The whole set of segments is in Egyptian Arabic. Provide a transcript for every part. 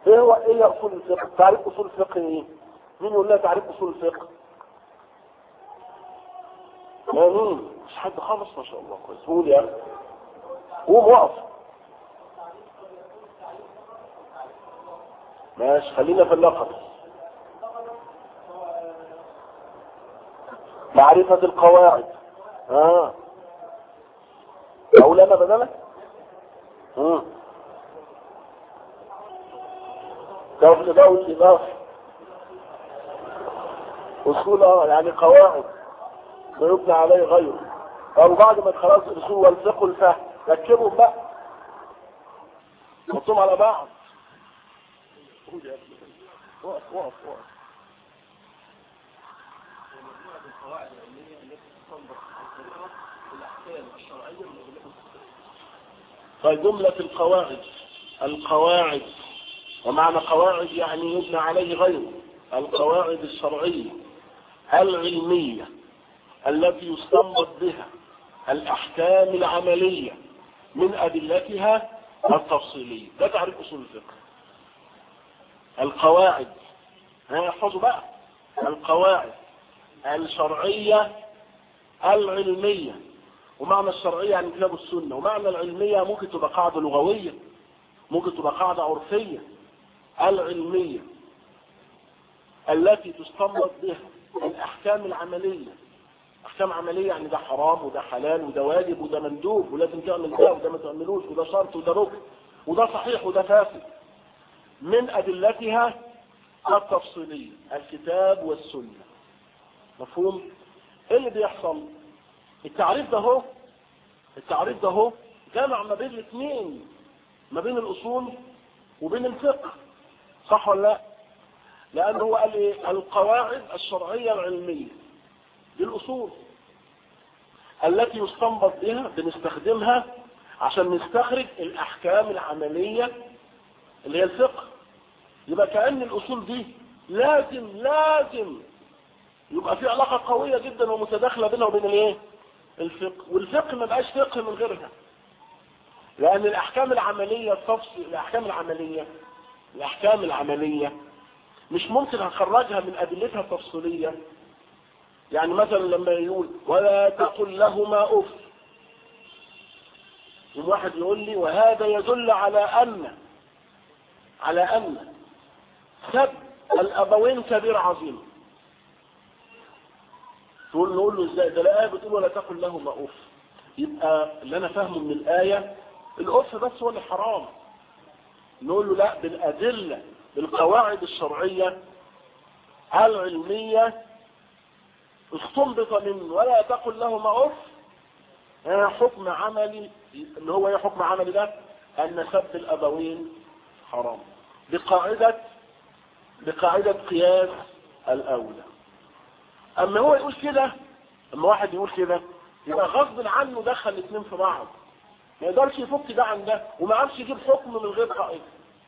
ايه هو ايه اصول الفقه تعريف اصول الفقه ايه مين يقول لنا تعريف اصول الفقه لا مين مش حد خالص ما شاء الله كويس قول يا اخي قوم وقف ماشي خلينا في اللقب معرفة القواعد اه اقول انا بدلك امم تعرف الإضاءة والإضافة أصول اه يعني قواعد ما يبنى عليه غيره أو بعد ما خلاص الأصول والفقه والفهم ركبهم بقى حطهم على بعض قول يا ابني وقف وقف وقف طيب جملة القواعد القواعد ومعنى قواعد يعني يبنى عليه غيره القواعد الشرعية العلمية التي يستنبط بها الأحكام العملية من أدلتها التفصيلية ده تعريف أصول الفقه القواعد احفظوا بقى القواعد الشرعية العلمية ومعنى الشرعية يعني كتاب السنة ومعنى العلمية ممكن تبقى قاعدة لغوية ممكن تبقى قاعدة عرفية العلمية التي تستنبط بها الأحكام العملية أحكام عملية يعني ده حرام وده حلال وده واجب وده مندوب ولازم تعمل ده وده ما تعملوش وده شرط وده ركن وده صحيح وده فاسد من أدلتها التفصيلية الكتاب والسنة مفهوم ايه اللي بيحصل التعريف ده هو التعريف ده هو جمع ما بين الاثنين ما بين الاصول وبين الفقه صح ولا لا لان هو قال ايه القواعد الشرعية العلمية دي الاصول التي يستنبط بها بنستخدمها عشان نستخرج الاحكام العملية اللي هي الفقه يبقى كأن الاصول دي لازم لازم يبقى في علاقة قوية جدا ومتداخلة بينها وبين الايه الفقه والفقه ما بقاش فقه من غيرها لان الاحكام العملية التفصيل الاحكام العملية الاحكام العملية مش ممكن هنخرجها من ادلتها التفصيلية يعني مثلا لما يقول ولا تقل لهما اف واحد يقول لي وهذا يدل على ان على ان سب الابوين كبير عظيم تقول نقول له ازاي ده الايه بتقول ولا تقل لهما اف يبقى اللي انا فاهمه من الايه الاف بس هو اللي حرام نقول له لا بالادله بالقواعد الشرعيه العلميه استنبط من ولا تقل لهما اف حكم عملي اللي هو ايه حكم عملي ده ان سب الابوين حرام بقاعده بقاعده قياس الاولى اما هو يقول كده اما واحد يقول كده يبقى غصب عنه دخل الاثنين في بعض ما يقدرش يفك ده عن ده وما عرفش يجيب حكم من غير قائد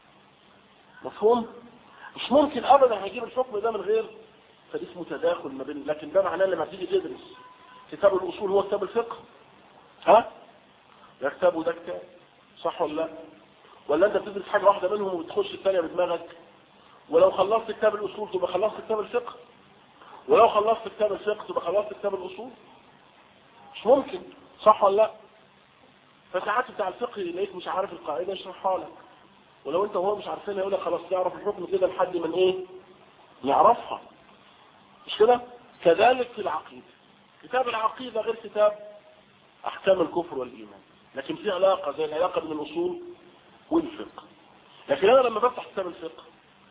مفهوم مش ممكن ابدا هيجيب الحكم ده من غير فدي اسمه تداخل ما بين لكن ده معناه لما تيجي تدرس كتاب الاصول هو كتاب الفقه ها ده كتاب وده كتاب صح ولا لا ولا انت بتدرس حاجه واحده منهم وبتخش الثانيه بدماغك ولو خلصت كتاب الاصول تبقى خلصت كتاب الفقه ولو خلصت كتاب الفقه تبقى خلصت كتاب الاصول مش ممكن صح ولا لا فساعات بتاع الفقه يلاقيك مش عارف القاعده يشرحها لك ولو انت وهو مش عارفينها يقول لك خلاص نعرف الحكم كده لحد من ايه نعرفها مش كده كذلك في العقيده كتاب العقيده غير كتاب احكام الكفر والايمان لكن في علاقه زي العلاقه بين الاصول والفقه لكن انا لما بفتح كتاب الفقه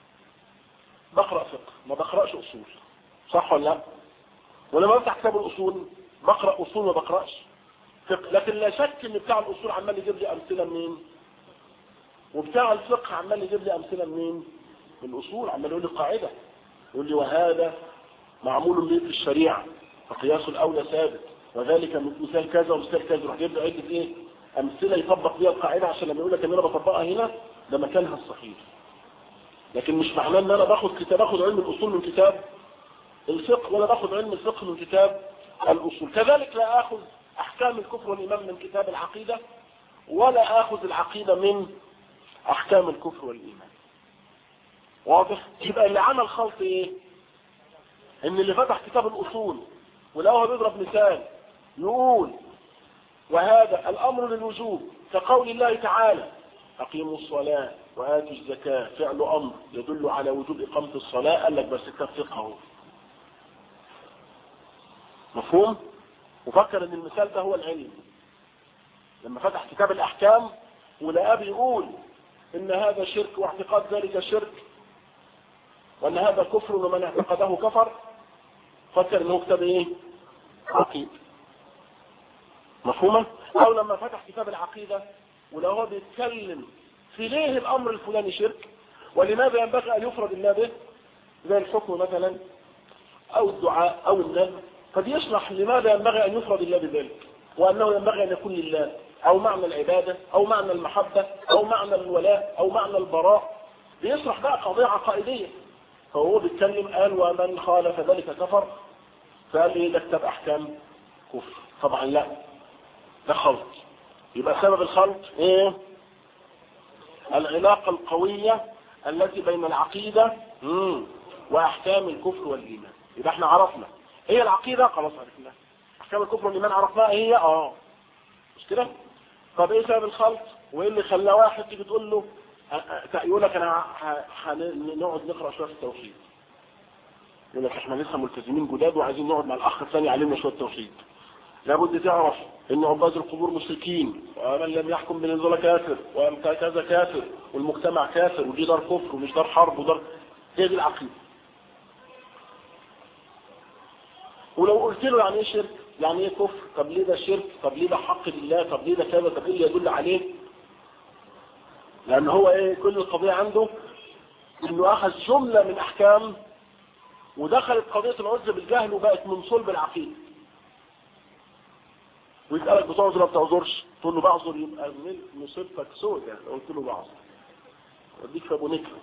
بقرا فقه ما بقراش اصول صح ولا لا ولما بفتح كتاب الاصول بقرا اصول ما بقراش فقه لكن لا شك ان بتاع الاصول عمال يجيب لي امثله منين وبتاع الفقه عمال يجيب لي امثله منين من الاصول عمال يقول لي قاعده يقول لي وهذا معمول به في الشريعه فقياس الاولى ثابت وذلك مثال كذا ومثال كذا يروح جايب لي عده ايه امثله يطبق بيها القاعده عشان لما يقول لك ان انا بطبقها هنا ده مكانها الصحيح لكن مش معناه ان انا باخد كتاب باخد علم الاصول من كتاب الفقه ولا باخد علم الفقه من كتاب الاصول كذلك لا اخذ احكام الكفر والايمان من كتاب العقيده ولا اخذ العقيده من احكام الكفر والايمان واضح يبقى اللي عمل خلط ايه ان اللي فتح كتاب الاصول ولو هو بيضرب مثال يقول وهذا الامر للوجوب كقول الله تعالى اقيموا الصلاة واتوا الزكاة فعل امر يدل على وجوب اقامة الصلاة قال لك بس كفقه مفهوم وفكر ان المثال ده هو العلم لما فتح كتاب الاحكام ولقاه بيقول ان هذا شرك واعتقاد ذلك شرك وان هذا كفر ومن اعتقده كفر فكر انه كتاب ايه عقيد مفهومة او لما فتح كتاب العقيدة ولو هو بيتكلم في ليه الامر الفلاني شرك ولماذا ينبغي ان يفرد الله به زي الحكم مثلا او الدعاء او النذر فبيشرح لماذا ينبغي ان يفرد الله بذلك وانه ينبغي ان يكون لله او معنى العبادة او معنى المحبة او معنى الولاء او معنى البراء بيشرح بقى قضية عقائدية فهو بيتكلم قال ومن خالف ذلك كفر فقال ايه ده كتاب احكام كفر طبعا لا ده خلط يبقى سبب الخلط ايه العلاقة القوية التي بين العقيدة مم. واحكام الكفر والايمان يبقى احنا عرفنا ايه العقيدة خلاص عرفنا احكام الكفر والايمان عرفناها ايه هي اه مش كده طب ايه سبب الخلط وايه اللي خلى واحد تيجي تقول له يقول لك انا هنقعد نقرا شويه في التوحيد يقول لك احنا لسه ملتزمين جداد وعايزين نقعد مع الاخ الثاني علمنا شويه توحيد لابد تعرف ان عباد القبور مشركين ومن لم يحكم بالنزول كافر وكذا كافر والمجتمع كافر ودي دار كفر ومش دار حرب ودار هي دي العقيده ولو قلت له يعني ايه شرك يعني ايه كفر طب ليه ده شرك طب ليه ده حق لله طب ليه ده كذا طب ايه اللي يدل عليه لان هو ايه كل القضية عنده انه اخذ جملة من احكام ودخلت قضية العذر بالجهل وبقت من صلب العقيدة ويسألك بتعذر ولا بتعذرش تقول له بعذر يبقى مصيبتك سودة لو قلت له بعذر وديك في ابو نكرة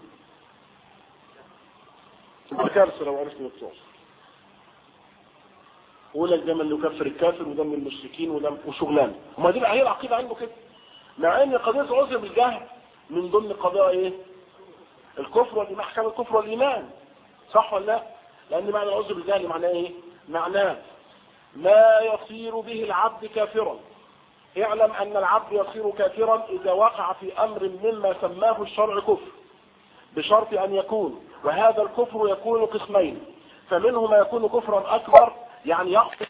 تبقى كارثة لو عرفت انك تعذر ويقول لك ده من يكفر الكافر وده من المشركين وده وشغلان وما دي هي العقيدة عنده كده مع ان قضية العذر بالجهل من ضمن قضايا ايه الكفر والايمان احكام الكفر والايمان صح ولا لا لان معنى العذر بالجهل معناه ايه معناه ما يصير به العبد كافرا اعلم ان العبد يصير كافرا اذا وقع في امر مما سماه الشرع كفر بشرط ان يكون وهذا الكفر يكون قسمين فمنه ما يكون كفرا اكبر يعني يقصد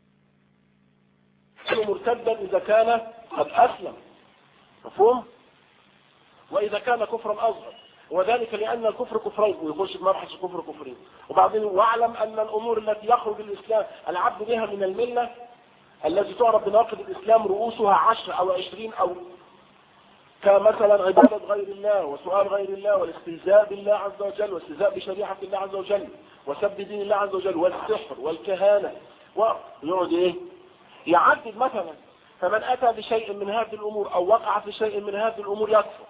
مرتدا اذا كان قد اسلم مفهوم واذا كان كفرا اصغر وذلك لان الكفر كفرين ويخش في مبحث الكفر كفرين وبعدين واعلم ان الامور التي يخرج الاسلام العبد بها من المله التي تعرف بناقض الاسلام رؤوسها عشر او عشرين او كمثلا عبادة غير الله وسؤال غير الله والاستهزاء بالله عز وجل والاستهزاء بشريعة الله عز وجل وسب دين الله عز وجل والسحر والكهانة ويقعد ايه يعدد مثلا فمن اتى بشيء من هذه الامور او وقع في شيء من هذه الامور يكفر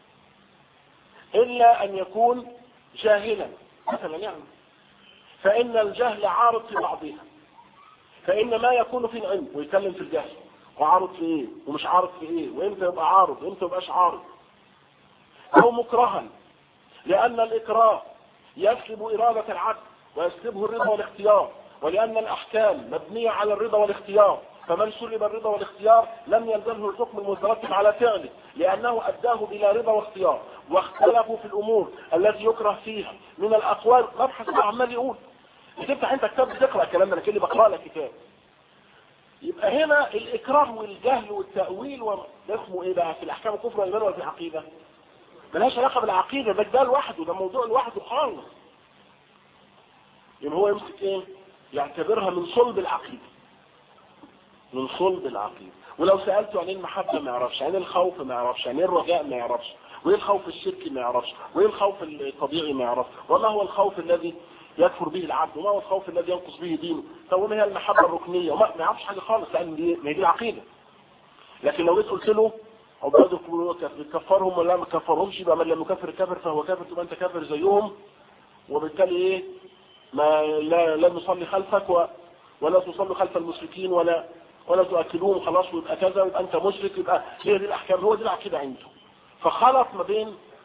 الا ان يكون جاهلا مثلا يعني فان الجهل عارض في بعضها فان ما يكون في العلم ويتكلم في الجهل وعارض في ايه ومش عارض في ايه وامتى يبقى عارض وامتى يبقاش عارض او مكرها لان الاكراه يسلب ارادة العبد ويسلبه الرضا والاختيار ولان الاحكام مبنية على الرضا والاختيار فمن سلب الرضا والاختيار لم يلزمه الحكم المترتب على فعله لانه اداه بلا رضا واختيار واختلفوا في الامور التي يكره فيها من الاقوال مبحث عمال يقول بتفتح انت كتاب تقرا الكلام ده انا كلي بقرا لك كتاب يبقى هنا الاكراه والجهل والتاويل و... ده اسمه ايه بقى في الاحكام الكفر والايمان ولا في العقيده ملهاش علاقه بالعقيده ده ده لوحده ده موضوع لوحده خالص يبقى هو يمسك ايه يعتبرها من صلب العقيده من صلب العقيده ولو سالته عن المحبه ما يعرفش عن الخوف ما يعرفش عن الرجاء ما يعرفش وايه الخوف الشركي ما يعرفش وايه الخوف الطبيعي ما يعرفش وما هو الخوف الذي يكفر به العبد وما هو الخوف الذي ينقص به دينه طب ما هي المحبة الركنية وما ما يعرفش حاجة خالص لأن دي ما هي دي العقيدة لكن لو جيت قلت له عباد القبور بتكفرهم ولا ما تكفرهمش يبقى من لم يكفر كافر فهو كافر تبقى انت كافر زيهم وبالتالي ايه ما لا لا نصلي خلفك و ولا تصلي خلف المشركين ولا ولا تؤكلوهم خلاص ويبقى كذا ويبقى انت مشرك يبقى هي دي الاحكام هو دي العقيدة عنده فخلط ما بين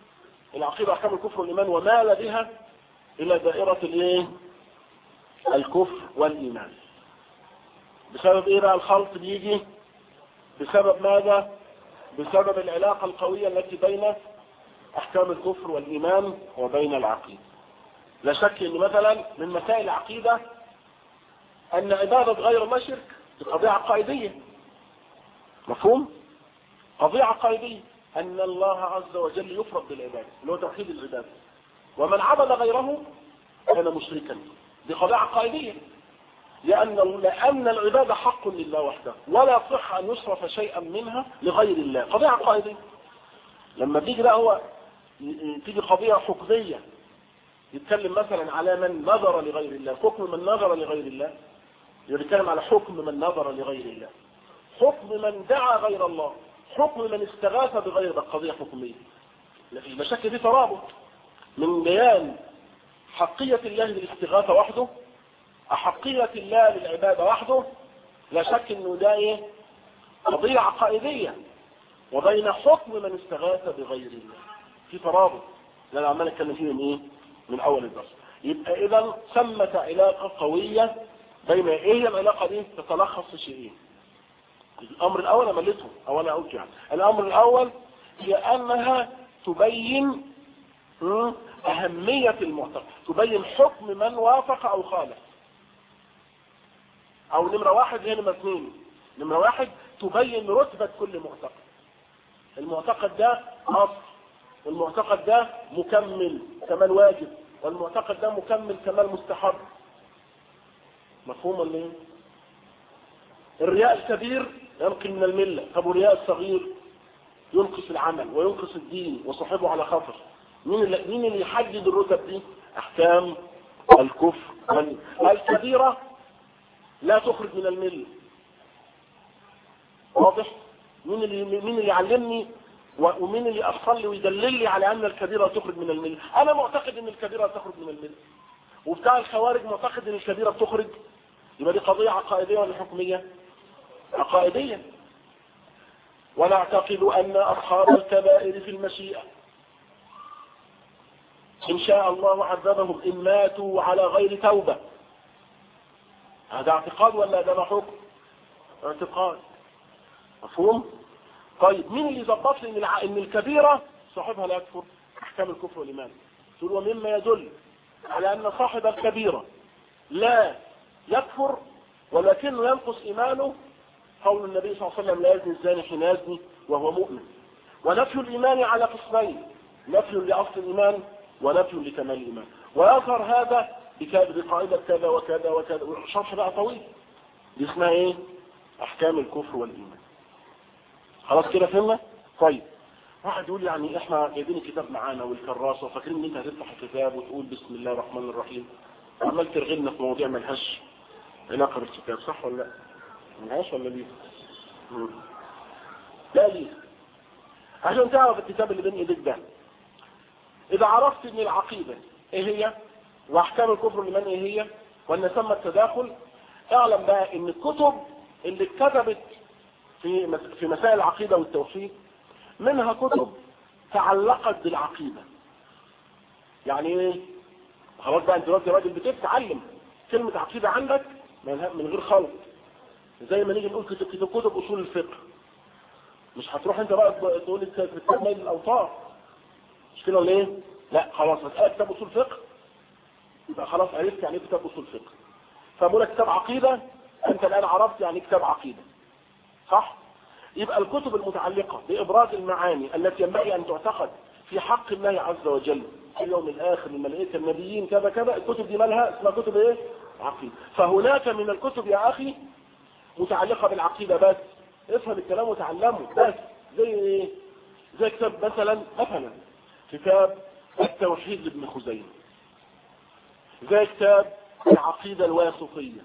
العقيدة احكام الكفر والايمان ومال بها الى دائرة الايه الكفر والايمان بسبب ايه بقى الخلط بيجي بسبب ماذا بسبب العلاقة القوية التي بين احكام الكفر والايمان وبين العقيدة لا شك ان مثلا من مسائل العقيدة ان عبادة غير الله شرك دي قضية عقائدية مفهوم قضية عقائدية ان الله عز وجل يفرض بالعبادة اللي هو توحيد العبادة ومن عبد غيره كان مشركا دي قضية عقائدية لأن لأن العبادة حق لله وحده ولا صح أن يصرف شيئا منها لغير الله قضية عقائدية لما تيجي بقى هو تيجي قضية حكمية يتكلم مثلا على من نظر لغير الله حكم من نظر لغير الله يتكلم على حكم من نظر لغير الله حكم من دعا غير الله حكم من استغاث بغير ده قضية حكمية المشاكل دي ترابط من بيان حقية الله للاستغاثة وحده أحقية الله للعبادة وحده لا شك انه ده ايه قضية عقائدية وبين حكم من استغاث بغير الله في ترابط اللي انا عمال اتكلم فيه من ايه من اول الدرس يبقى اذا ثمة علاقة قوية بين ايه هي العلاقة دي تتلخص في شيئين الامر الاول مليته او انا قلت يعني الامر الاول هي انها تبين اهمية المعتقد تبين حكم من وافق او خالف او نمرة واحد هي نمرة اثنين نمرة واحد تبين رتبة كل معتقد المعتقد ده اصل والمعتقد ده مكمل كمان واجب والمعتقد ده مكمل كمان مستحب مفهوم ولا ايه الرياء الكبير ينقل من الملة طب والرياء الصغير ينقص العمل وينقص الدين وصاحبه على خطر مين اللي, مين اللي يحدد الرتب دي احكام الكفر الكبيرة لا تخرج من الملة واضح مين اللي مين اللي يعلمني ومين اللي أصل لي ويدلل لي على أن الكبيرة تخرج من الملة أنا معتقد أن الكبيرة تخرج من الملة وبتاع الخوارج معتقد أن الكبيرة بتخرج يبقى دي قضية عقائدية ولا حكمية عقائدية ونعتقد أن أصحاب الكبائر في المشيئة إن شاء الله عذبهم إن ماتوا على غير توبة هذا اعتقاد ولا ده حكم اعتقاد مفهوم طيب مين اللي ظبط لي ان الع... ان الكبيره صاحبها لا يكفر احكام الكفر والايمان تقول ومما يدل على ان صاحب الكبيره لا يكفر ولكنه ينقص ايمانه قول النبي صلى الله عليه وسلم لا يزني الزاني حين يزني وهو مؤمن ونفي الايمان على قسمين نفي لاصل الايمان ونفي لكمال الايمان ويظهر هذا بقاعدة كذا وكذا وكذا شرح بقى طويل دي اسمها ايه احكام الكفر والايمان خلاص كده فهمنا طيب واحد يقول يعني احنا جايبين الكتاب معانا والكراسه وفاكرين ان انت هتفتح الكتاب وتقول بسم الله الرحمن الرحيم عمال ترغبنا في مواضيع ملهاش علاقه بالكتاب صح ولا لا ملهاش ولا ليه مم. لا ليه عشان تعرف الكتاب اللي بين ايديك ده اذا عرفت ان العقيده ايه هي واحكام الكفر لمن ايه هي وان ثم التداخل اعلم بقى ان الكتب اللي اتكتبت في في مسائل العقيدة والتوحيد منها كتب تعلقت بالعقيدة يعني ايه خلاص بقى انت دلوقتي راجل بتتعلم كلمة عقيدة عندك من غير خلط زي ما نيجي نقول كتب كتب, كتب اصول الفقه مش هتروح انت بقى تقول كتاب ميل الاوطار مش كده ولا ايه لا خلاص مسألة كتاب اصول فقه يبقى خلاص عرفت يعني ايه كتاب اصول فقه فبقول لك كتاب عقيدة انت الان عرفت يعني ايه كتاب عقيدة صح يبقى الكتب المتعلقة بإبراز المعاني التي ينبغي أن تعتقد في حق الله عز وجل في اليوم الآخر الملائكة النبيين كذا كذا الكتب دي مالها اسمها كتب ايه عقيدة فهناك من الكتب يا أخي متعلقة بالعقيدة بس افهم الكلام وتعلمه بس زي ايه زي كتاب مثلا مثلا كتاب التوحيد لابن خزيمة زي كتاب العقيدة الواسطية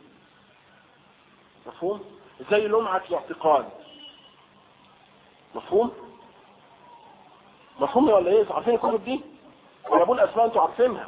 مفهوم زي لمعة الاعتقاد مفهوم مفهوم ولا ايه عارفين الكتب دي انا بقول اسماء انتوا عارفينها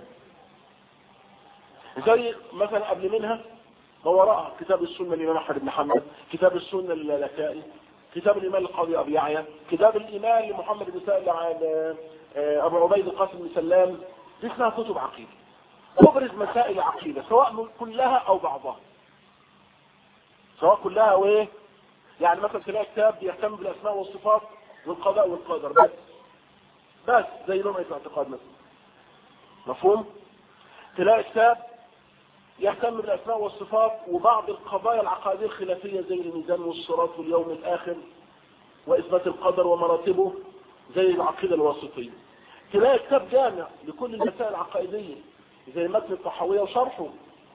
زي مثلا قبل منها ما وراءها كتاب السنة الإمام أحمد بن حنبل كتاب السنة للالكائي كتاب الإمام القاضي أبي يعيا كتاب الإمام لمحمد بن سائل آه، ابو عبيد القاسم بن سلام دي اسمها كتب عقيده تبرز مسائل العقيده سواء كلها او بعضها سواء كلها او ايه يعني مثلا تلاقي كتاب بيهتم بالاسماء والصفات والقضاء والقدر بس بس زي لمعة الاعتقاد مثلا مفهوم تلاقي كتاب يهتم بالاسماء والصفات وبعض القضايا العقائديه الخلافيه زي الميزان والصراط واليوم الاخر واثبات القدر ومراتبه زي العقيده الواسطيه تلاقي كتاب جامع لكل المسائل العقائديه زي متن الطحاويه وشرحه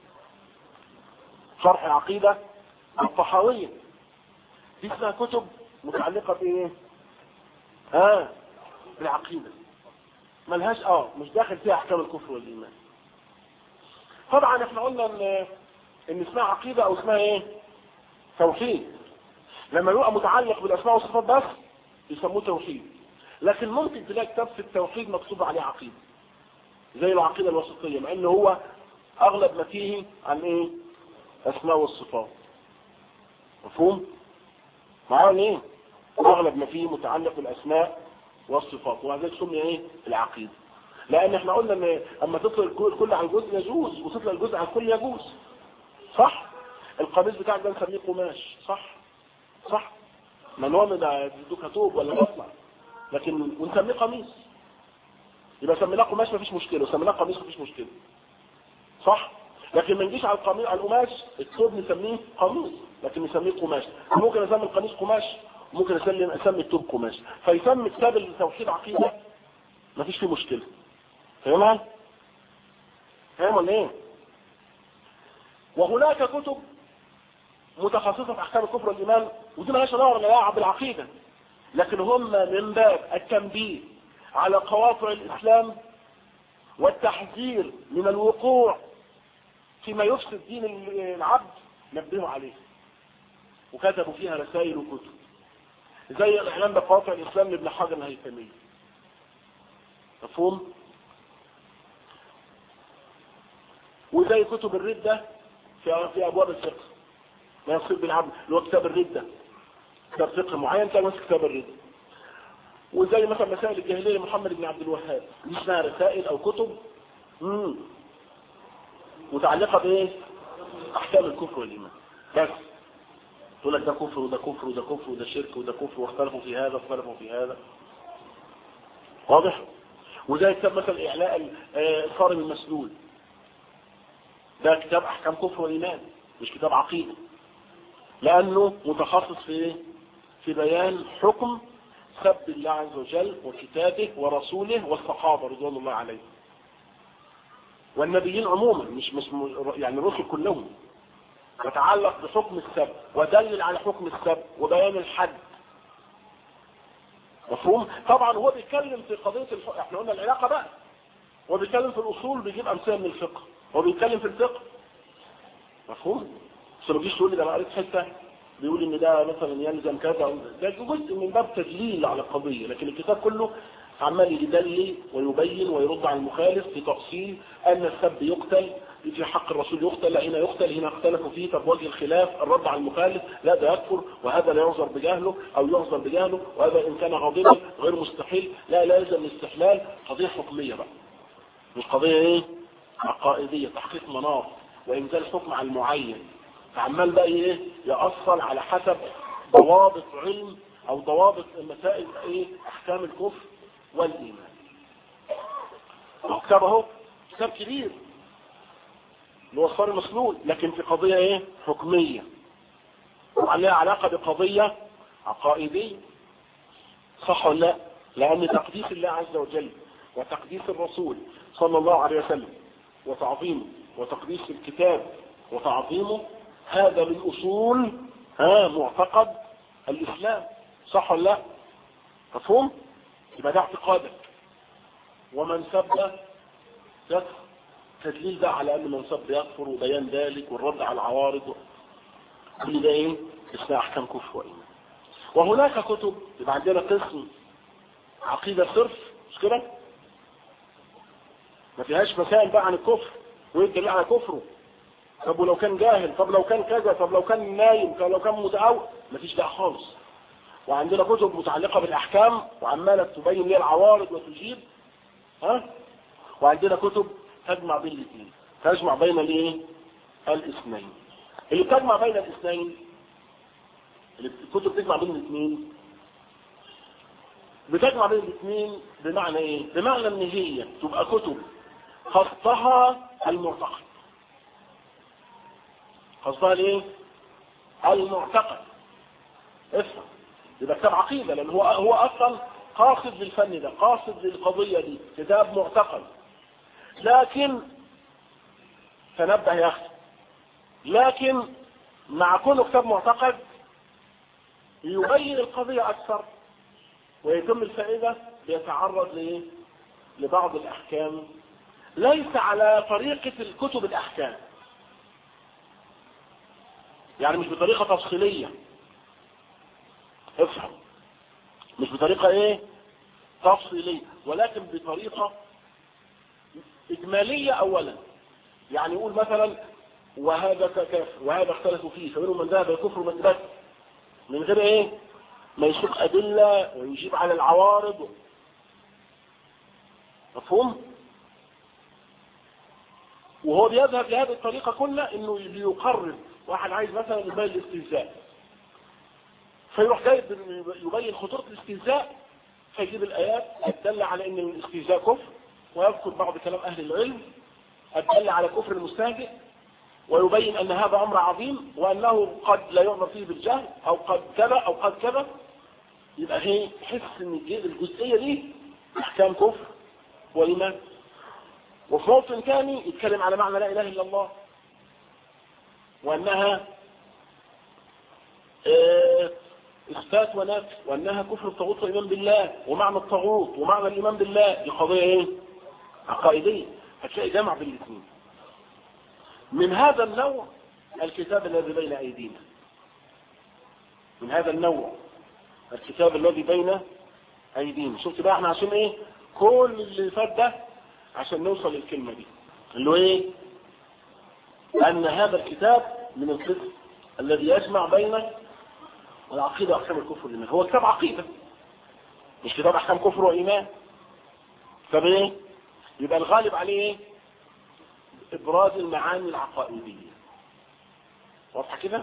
شرح العقيده الطحاويه دي اسمها كتب متعلقه بايه ها آه بالعقيده ملهاش اه مش داخل فيها احكام الكفر والايمان طبعا احنا قلنا ان ان اسمها عقيدة او اسمها ايه توحيد لما يبقى متعلق بالاسماء والصفات بس يسموه توحيد لكن ممكن تلاقي كتاب في التوحيد مكتوب عليه عقيدة زي العقيدة الوسطية مع ان هو اغلب ما فيه عن ايه اسماء والصفات مفهوم معاهم ايه اغلب ما فيه متعلق بالاسماء والصفات وهذا سمي ايه العقيدة لان احنا قلنا ان اما تطلق الكل على الجزء يجوز وتطلق الجزء على الكل يجوز صح القميص بتاعك ده نسميه قماش صح صح ما نوع ده كتوب ولا مصنع لكن ونسميه قميص يبقى سميناه قماش مفيش مشكله وسميناه قميص مفيش مشكله صح لكن ما نجيش على القميص على القماش الثوب نسميه قميص لكن نسميه قماش ممكن اسمي القميص قماش ممكن اسمي اسمي الثوب قماش فيسمي كتاب التوحيد عقيده مفيش فيه مشكله فاهمها فاهم ولا ايه وهناك كتب متخصصة في احكام الكفر والايمان ودي مالهاش دعوه ولا بالعقيده لكن هم من باب التنبيه على قواطع الاسلام والتحذير من الوقوع فيما يفسد دين العبد نبهوا عليه وكتبوا فيها رسائل وكتب زي الاعلام بقواطع الاسلام لابن حجر الهيثمي مفهوم وزي كتب الردة في في ابواب الفقه ما يصير بالعبد اللي هو كتاب الردة كتاب فقه معين كان ماسك كتاب الردة وزي مثلا مسائل الجاهلية محمد بن عبد الوهاب دي اسمها رسائل او كتب مم. متعلقة بايه احكام الكفر والايمان بس تقول لك ده كفر وده كفر وده كفر وده شرك وده كفر واختلفوا في هذا واختلفوا في هذا واضح وزي كتاب مثلا اعلاء الصارم المسلول ده كتاب احكام كفر وايمان مش كتاب عقيده لانه متخصص في ايه في بيان حكم سب الله عز وجل وكتابه ورسوله والصحابه رضوان الله عليهم والنبيين عموما مش مش يعني الرسل كلهم يتعلق بحكم السب ودلل على حكم السب وبيان الحد مفهوم طبعا هو بيتكلم في قضيه الح... احنا قلنا العلاقه بقى هو بيتكلم في الاصول بيجيب امثله من الفقه هو بيتكلم في الفقه مفهوم بس ما تجيش تقول لي ده انا قريت حته بيقول ان ده مثلا يلزم كذا ده جزء من باب تدليل على القضيه لكن الكتاب كله عمال يدلل ويبين ويرد على المخالف في تأصيل أن السب يقتل في حق الرسول يقتل لا هنا يقتل هنا اختلفوا فيه طب وجه الخلاف الرد على المخالف لا ده يكفر وهذا لا يعذر بجهله أو يعذر بجهله وهذا إن كان غاضبا غير مستحيل لا لازم الاستحلال قضية حكمية بقى مش قضية ايه عقائدية تحقيق مناط وإنزال حكم على المعين فعمال بقى ايه يأصل على حسب ضوابط علم أو ضوابط مسائل ايه أحكام الكفر والإيمان كتاب اهو كتاب كبير اللي هو الصار المسلول لكن في قضية ايه حكمية وعليها علاقة بقضية عقائدية صح ولا لا لأن تقديس الله عز وجل وتقديس الرسول صلى الله عليه وسلم وتعظيمه وتقديس الكتاب وتعظيمه هذا من أصول ها معتقد الإسلام صح ولا لا مفهوم يبقى ده اعتقادك ومن سب يكفر تدليل ده على ان من سب يكفر وبيان ذلك والرد على العوارض كل ده ايه اسمها احكام كفر وايمان وهناك كتب يبقى عندنا قسم عقيدة صرف مش كده ما فيهاش مسائل بقى عن الكفر ويدل على كفره طب ولو كان جاهل طب لو كان كذا طب لو كان نايم طب لو كان متعود مفيش ده خالص وعندنا كتب متعلقة بالأحكام وعمالة تبين لي العوارض وتجيب ها وعندنا كتب تجمع بين الاثنين تجمع بين الايه الاثنين اللي بتجمع بين الاثنين الكتب تجمع بين الاثنين بتجمع بين الاثنين بمعنى ايه بمعنى ان هي تبقى كتب خصها المعتقد خصها الايه المعتقد افهم يبقى كتاب عقيدة لان هو هو اصلا قاصد للفن ده قاصد للقضية دي كتاب معتقد لكن تنبه يا اخي لكن مع كونه كتاب معتقد يبين القضية اكثر ويتم الفائدة بيتعرض لإيه؟ لبعض الأحكام ليس على طريقة الكتب الأحكام يعني مش بطريقة تفصيلية افهم مش بطريقة ايه تفصيلية ولكن بطريقة اجمالية اولا يعني يقول مثلا وهذا كافر وهذا اختلفوا فيه فمنهم من ذهب الكفر من بس من غير ايه ما يسوق أدلة ويجيب على العوارض مفهوم وهو بيذهب لهذه الطريقة كلها انه ليقرب واحد عايز مثلا يبين الاستهزاء فيروح جايب يبين خطورة الاستهزاء فيجيب الآيات الدالة على ان الاستهزاء كفر ويذكر بعض كلام أهل العلم الدالة على كفر المستهزئ ويبين أن هذا أمر عظيم وأنه قد لا يعمر فيه بالجهل أو قد كذا أو قد كذا يبقى هي حس ان الجزئية دي احكام كفر وايمان وفي موطن ثاني يتكلم على معنى لا اله الا الله وانها اه اثبات ونفي وانها كفر الطاغوت وايمان بالله ومعنى الطاغوت ومعنى الايمان بالله دي قضيه ايه عقائديه هتلاقي جمع بين الاثنين من هذا النوع الكتاب الذي بين ايدينا من هذا النوع الكتاب الذي بين ايدينا شفت بقى احنا عشان ايه كل اللي فات ده عشان نوصل للكلمة دي اللي هو ايه ان هذا الكتاب من القسم الذي يجمع بين العقيدة واحكام الكفر والايمان هو كتاب عقيدة مش كتاب احكام كفر وايمان كتاب ايه يبقى الغالب عليه ايه ابراز المعاني العقائدية واضحة كده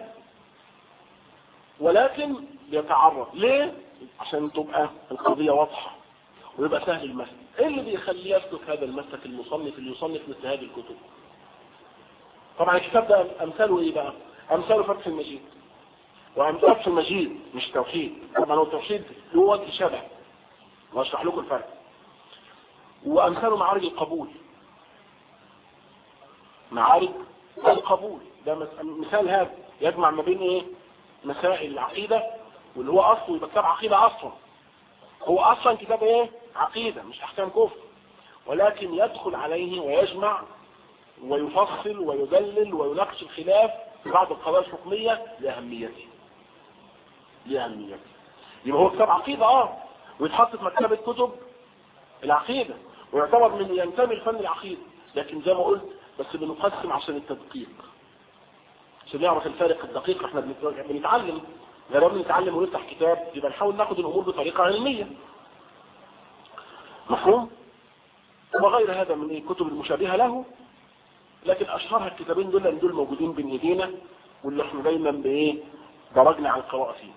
ولكن بيتعرض ليه عشان تبقى القضية واضحة ويبقى سهل المسك ايه اللي بيخليه يسلك هذا المسلك المصنف اللي يصنف مثل هذه الكتب طبعا الكتاب ده امثاله ايه بقى امثاله فتح المجيد وامثال فتح المجيد مش توحيد طبعا هو التوحيد له وجه شبه واشرح لكم الفرق وامثاله معارج القبول معارج القبول ده مثال هذا يجمع ما بين ايه مسائل العقيدة واللي هو اصله يبقى كتاب عقيدة اصلا هو اصلا كتاب ايه عقيدة مش احكام كفر ولكن يدخل عليه ويجمع ويفصل ويدلل ويناقش الخلاف في بعض القضايا الحكمية لأهميته لأهميته يبقى هو كتاب عقيدة اه ويتحط في مكتبة كتب العقيدة ويعتبر من ينتمي لفن العقيدة لكن زي ما قلت بس بنقسم عشان التدقيق عشان نعرف الفارق الدقيق احنا بنتعلم غير بنتعلم ونفتح كتاب يبقى نحاول ناخد الامور بطريقة علمية مفهوم وغير هذا من الكتب المشابهة له لكن اشهرها الكتابين دول لان دول موجودين بين ايدينا واللي احنا دايما بايه درجنا عن القراءة فيه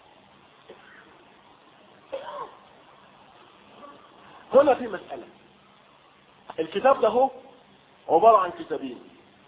هنا في مسألة الكتاب ده هو عبارة عن كتابين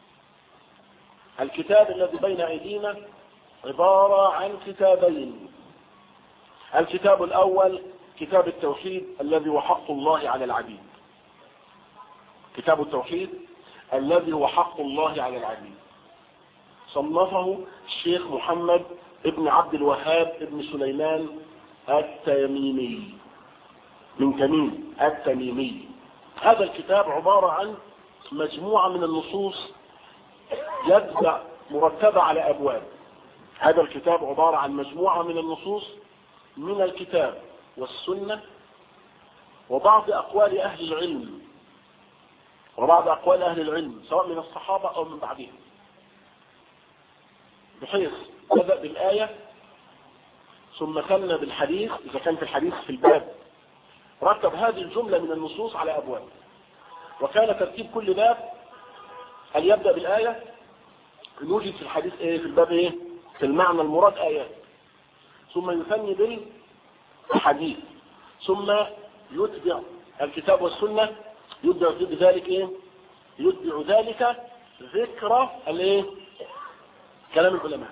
الكتاب الذي بين أيدينا عبارة عن كتابين الكتاب الأول كتاب التوحيد الذي هو حق الله على العبيد كتاب التوحيد الذي هو حق الله على العبيد صنفه الشيخ محمد ابن عبد الوهاب ابن سليمان التميمي من تميم التميمي هذا الكتاب عبارة عن مجموعة من النصوص يبدأ مرتبة على أبواب هذا الكتاب عبارة عن مجموعة من النصوص من الكتاب والسنة وبعض أقوال أهل العلم وبعض أقوال أهل العلم سواء من الصحابة أو من بعدهم بحيث بدأ بالآية ثم ثنى بالحديث إذا كان في الحديث في الباب رتب هذه الجملة من النصوص على أبواب وكان ترتيب كل باب أن يبدأ بالآية نوجد في الحديث إيه في الباب إيه في المعنى المراد آيات ثم يثني بالحديث ثم يتبع الكتاب والسنة يتبع بذلك إيه يتبع ذلك ذكر الايه كلام العلماء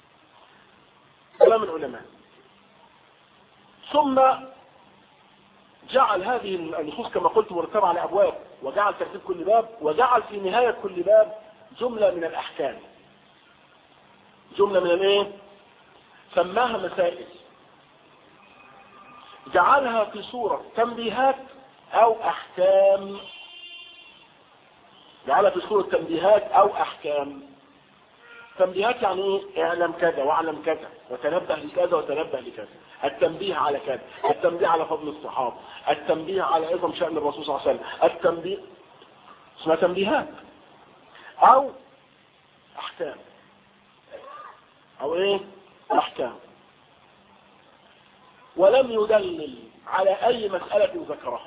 كلام العلماء ثم جعل هذه النصوص كما قلت مرتبة على أبواب وجعل ترتيب كل باب وجعل في نهاية كل باب جملة من الأحكام جملة من الايه سماها مسائل جعلها في صورة تنبيهات أو أحكام جعلها في صورة تنبيهات أو أحكام تنبيهات يعني ايه اعلم كذا واعلم كذا وتنبه لكذا وتنبه لكذا التنبيه على كذا التنبيه على فضل الصحابة التنبيه على عظم شأن الرسول صلى الله عليه وسلم التنبيه اسمها تنبيهات او احكام او ايه احكام ولم يدلل على اي مسألة ذكرها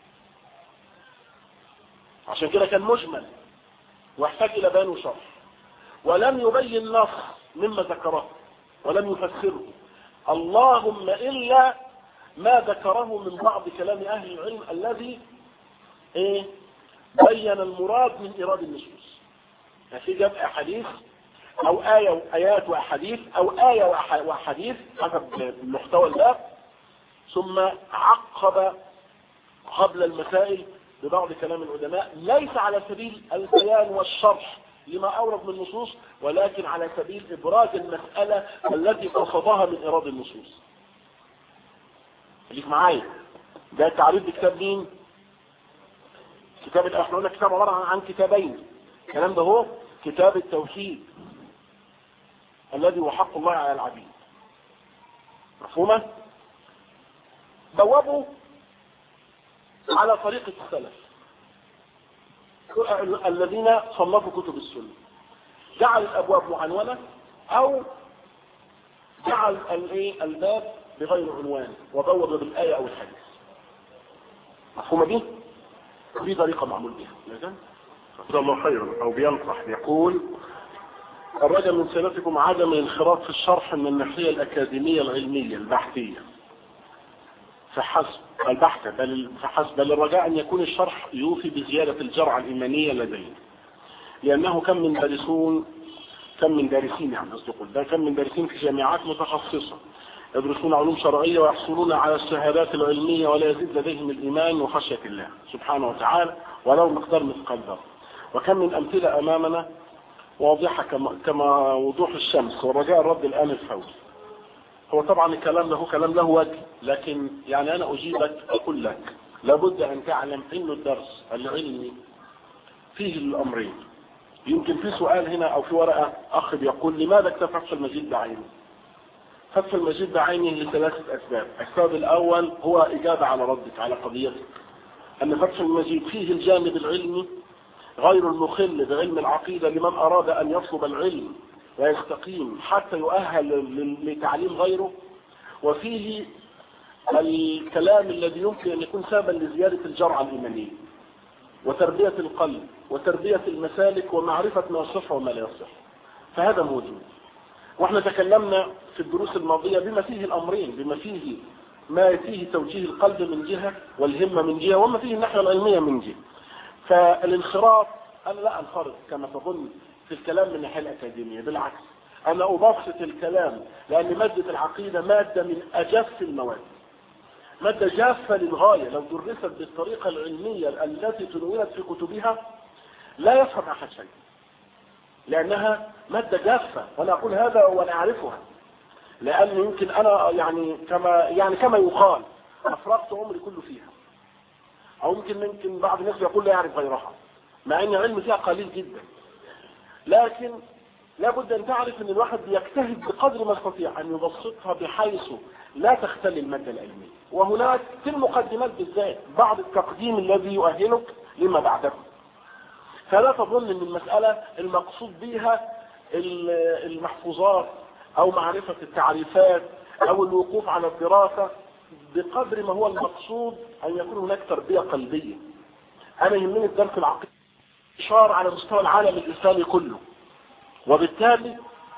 عشان كده كان مجمل واحتاج الى بيان وشرح ولم يبين نص مما ذكره ولم يفسره اللهم إلا ما ذكره من بعض كلام أهل العلم الذي إيه بين المراد من إيراد النصوص في جاب أحاديث أو آية وآيات وأحاديث أو آية وأحاديث حسب محتوى الباب ثم عقب قبل المسائل ببعض كلام العلماء ليس على سبيل البيان والشرح لما أورد من النصوص ولكن على سبيل إبراز المسألة التي قصدها من إراد النصوص خليك معايا ده تعريف بكتاب مين كتاب احنا قلنا كتاب عبارة عن كتابين الكلام ده هو كتاب التوحيد الذي هو حق الله على العبيد مفهومة بوابه على طريقة السلف الذين صنفوا كتب السنة جعل الأبواب معنونة أو جعل الايه الباب بغير عنوان وبوب بالآية أو الحديث مفهومة دي؟ دي طريقة معمول بها لازم جزاه الله خيرا أو بينصح يقول الرجل من سنتكم عدم الانخراط في الشرح من الناحية الأكاديمية العلمية البحثية فحسب البحث بل فحسب بل الرجاء أن يكون الشرح يوفي بزيادة الجرعة الإيمانية لديه لأنه كم من دارسون كم من دارسين يعني أصدقوا ده كم من دارسين في جامعات متخصصة يدرسون علوم شرعية ويحصلون على الشهادات العلمية ولا يزيد لديهم الإيمان وخشية الله سبحانه وتعالى ولو مقدار مثقال ذرة وكم من أمثلة أمامنا واضحة كما, كما وضوح الشمس والرجاء الرد الآن الفوز هو طبعا الكلام له كلام له وجه لكن يعني أنا أجيبك أقول لك لابد أن تعلم أن الدرس العلمي فيه الأمرين يمكن في سؤال هنا أو في ورقة أخ بيقول لماذا اكتب فتح المجيد بعينه فتح المجيد بعينه لثلاثة أسباب السبب الأول هو إجابة على ردك على قضيتك أن فتح المجيد فيه الجانب العلمي غير المخل بعلم العقيدة لمن أراد أن يطلب العلم ويستقيم حتى يؤهل لتعليم غيره وفيه الكلام الذي يمكن أن يكون سببا لزيادة الجرعة الإيمانية وتربية القلب وتربية المسالك ومعرفة ما يصح وما لا يصح فهذا موجود واحنا تكلمنا في الدروس الماضية بما فيه الأمرين بما فيه ما فيه توجيه القلب من جهة والهمة من جهة وما فيه الناحية العلمية من جهة فالانخراط أنا لا أنخرط كما تظن في الكلام من الناحية الأكاديمية بالعكس أنا أبسط الكلام لأن مادة العقيدة مادة من أجف المواد مادة جافة للغاية لو درست بالطريقة العلمية التي تنونت في كتبها لا يفهم أحد شيء لأنها مادة جافة وأنا أقول هذا وأنا أعرفها لأن يمكن أنا يعني كما يعني كما يقال أفرغت عمري كله فيها أو يمكن ممكن بعض الناس يقول لا يعرف غيرها مع أن العلم فيها قليل جدا لكن لابد أن تعرف أن الواحد بيجتهد بقدر ما يستطيع أن يبسطها بحيث لا تختل المادة العلمية وهناك في المقدمات بالذات بعض التقديم الذي يؤهلك لما بعده فلا تظن أن المسألة المقصود بها المحفوظات أو معرفة التعريفات او الوقوف على الدراسة بقدر ما هو المقصود ان يكون هناك تربية قلبية انا يهمني الدرس العقيدي اشار على مستوى العالم الاسلامي كله وبالتالي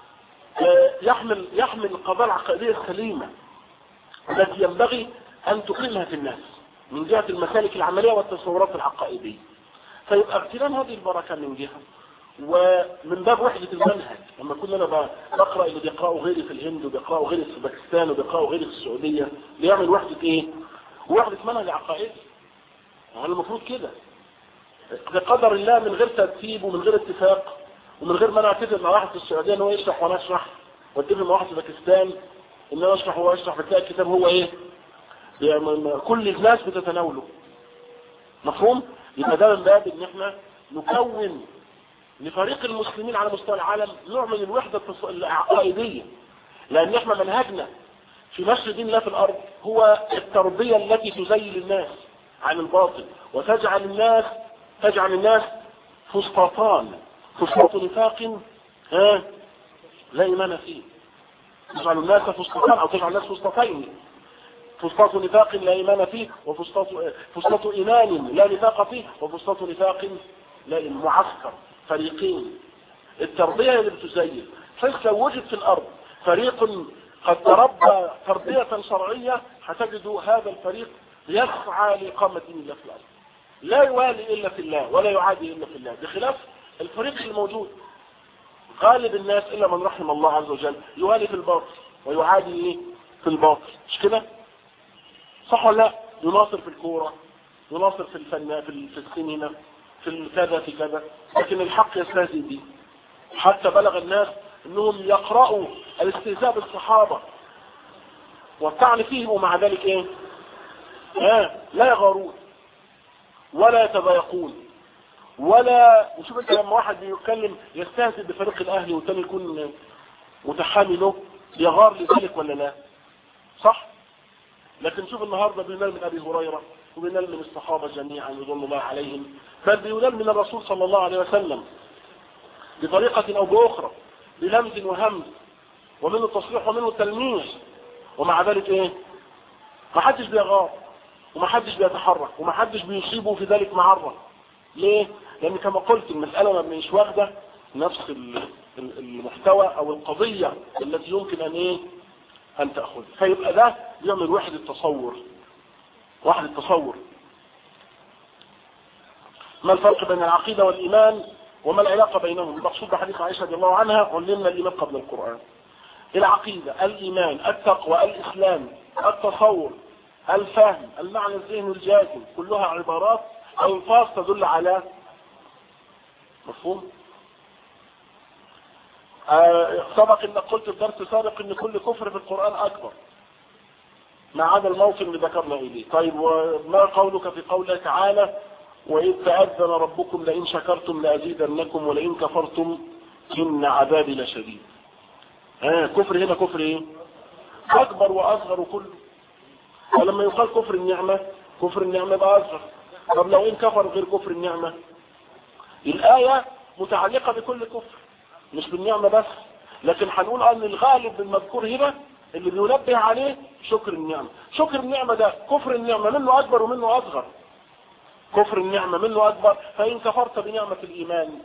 يحمل يحمل القضايا العقائدية السليمة التي ينبغي ان تقيمها في الناس من جهة المسالك العملية والتصورات العقائدية فيبقى اغتنام هذه البركة من جهة ومن باب وحدة المنهج لما كنا انا بقرأ اللي بيقرأوا غيري في الهند وبيقرأوا غيري في باكستان وبيقرأوا غيري في السعودية بيعمل وحدة ايه وحدة منهج عقائدي يعني المفروض كده بقدر الله من غير ترتيب ومن غير اتفاق ومن غير ما انا اتفق مع واحد في السعودية ان هو يشرح وانا اشرح واتفق مع واحد في باكستان ان انا اشرح وهو يشرح بتلاقي الكتاب هو ايه كل الناس بتتناوله مفهوم يبقى ده من باب ان احنا نكون لفريق المسلمين على مستوى العالم نوع من الوحدة العقائدية لان احنا منهجنا في نشر دين الله في الارض هو التربية التي تزيل الناس عن الباطل وتجعل الناس تجعل الناس فسطاطان فسطاط نفاق ها لا ايمان فيه تجعل الناس فسطاطان او تجعل الناس فسطاطين فسطاط نفاق لا ايمان فيه وفسطاط فسطاط ايمان لا نفاق فيه وفسطاط نفاق لا معسكر فريقين التربية اللي بتزين فلس لو وجد في الارض فريق قد تربى تربية شرعية هتجد هذا الفريق يسعى لإقامة دين الله في الأرض لا يوالي إلا في الله ولا يعادي إلا في الله بخلاف الفريق الموجود غالب الناس إلا من رحم الله عز وجل يوالي في الباطل ويعادي إيه في الباطل مش كده صح ولا لا يناصر في الكورة يناصر في الفن في السينما في كذا في كذا لكن الحق يستهزئ به حتى بلغ الناس انهم يقرأوا الاستهزاء بالصحابة والطعن فيهم ومع ذلك ايه آه لا يغارون ولا يتضايقون ولا وشوف انت لما واحد بيتكلم يستهزئ بفريق الاهلي والتاني يكون متحامي له يغار لذلك ولا لا صح لكن شوف النهارده بينال من ابي هريره وبينال من الصحابه جميعا رضوان الله عليهم بل بينال من الرسول صلى الله عليه وسلم بطريقه او باخرى بلمز وهمز ومنه تصريح ومنه تلميح ومع ذلك ايه ما حدش بيغار وما حدش بيتحرك وما حدش بيصيبه في ذلك معرة ليه لان كما قلت المسألة ما مش واخدة نفس المحتوى او القضية التي يمكن ان ايه ان تأخذ فيبقى ده يعمل واحد التصور واحد التصور ما الفرق بين العقيدة والايمان وما العلاقة بينهم المقصود بحديث عائشة رضي الله عنها علمنا الايمان قبل القرآن العقيدة الايمان التقوى الاسلام التصور الفهم المعنى الذهني الجازم كلها عبارات او الفاظ تدل على مفهوم آه سبق انك قلت في درس سابق ان كل كفر في القرآن اكبر ما عدا الموطن اللي ذكرنا اليه طيب وما قولك في قوله تعالى وإذ تأذن ربكم لئن شكرتم لأزيدنكم ولئن كفرتم إن عذابي لشديد ها كفر هنا كفر ايه اكبر واصغر كله ولما يقال كفر النعمة كفر النعمة بقى اصغر طب لو ان كفر غير كفر النعمة الآية متعلقة بكل كفر مش بالنعمة بس لكن هنقول ان الغالب المذكور هنا اللي بينبه عليه شكر النعمة شكر النعمة ده كفر النعمة منه اكبر ومنه اصغر كفر النعمة منه اكبر فان كفرت بنعمة الايمان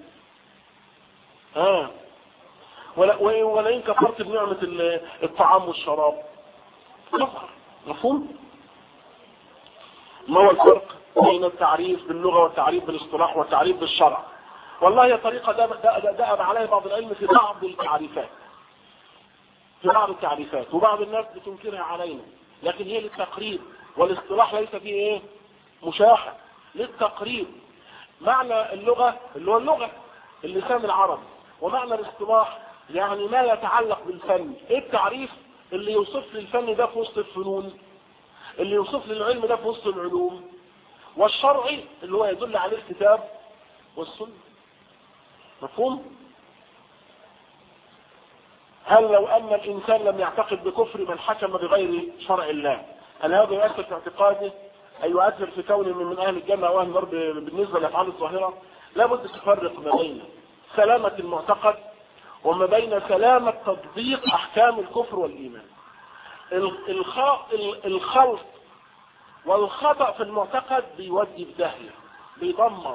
ها ولئن كفرت بنعمة الطعام والشراب كفر مفهوم ما هو الفرق بين التعريف باللغة والتعريف بالاصطلاح والتعريف بالشرع والله هي طريقة دأب عليها بعض العلم في بعض التعريفات في بعض التعريفات وبعض الناس بتنكرها علينا لكن هي للتقريب والاصطلاح ليس فيه ايه مشاحة للتقريب معنى اللغة اللي هو اللغة اللسان العربي ومعنى الاصطلاح يعني ما يتعلق بالفن ايه التعريف اللي يوصف لي الفن ده في وسط الفنون اللي يوصف لي العلم ده في وسط العلوم والشرعي اللي هو يدل عليه الكتاب والسنة مفهوم هل لو ان الانسان لم يعتقد بكفر من حكم بغير شرع الله هل هذا يؤثر في اعتقاده اي يؤثر في كونه من, من اهل الجنة او اهل النار بالنسبة لافعال الظاهرة لابد تفرق ما بين سلامة المعتقد وما بين سلامة تطبيق احكام الكفر والايمان الخلط والخطأ في المعتقد بيودي في داهية بيدمر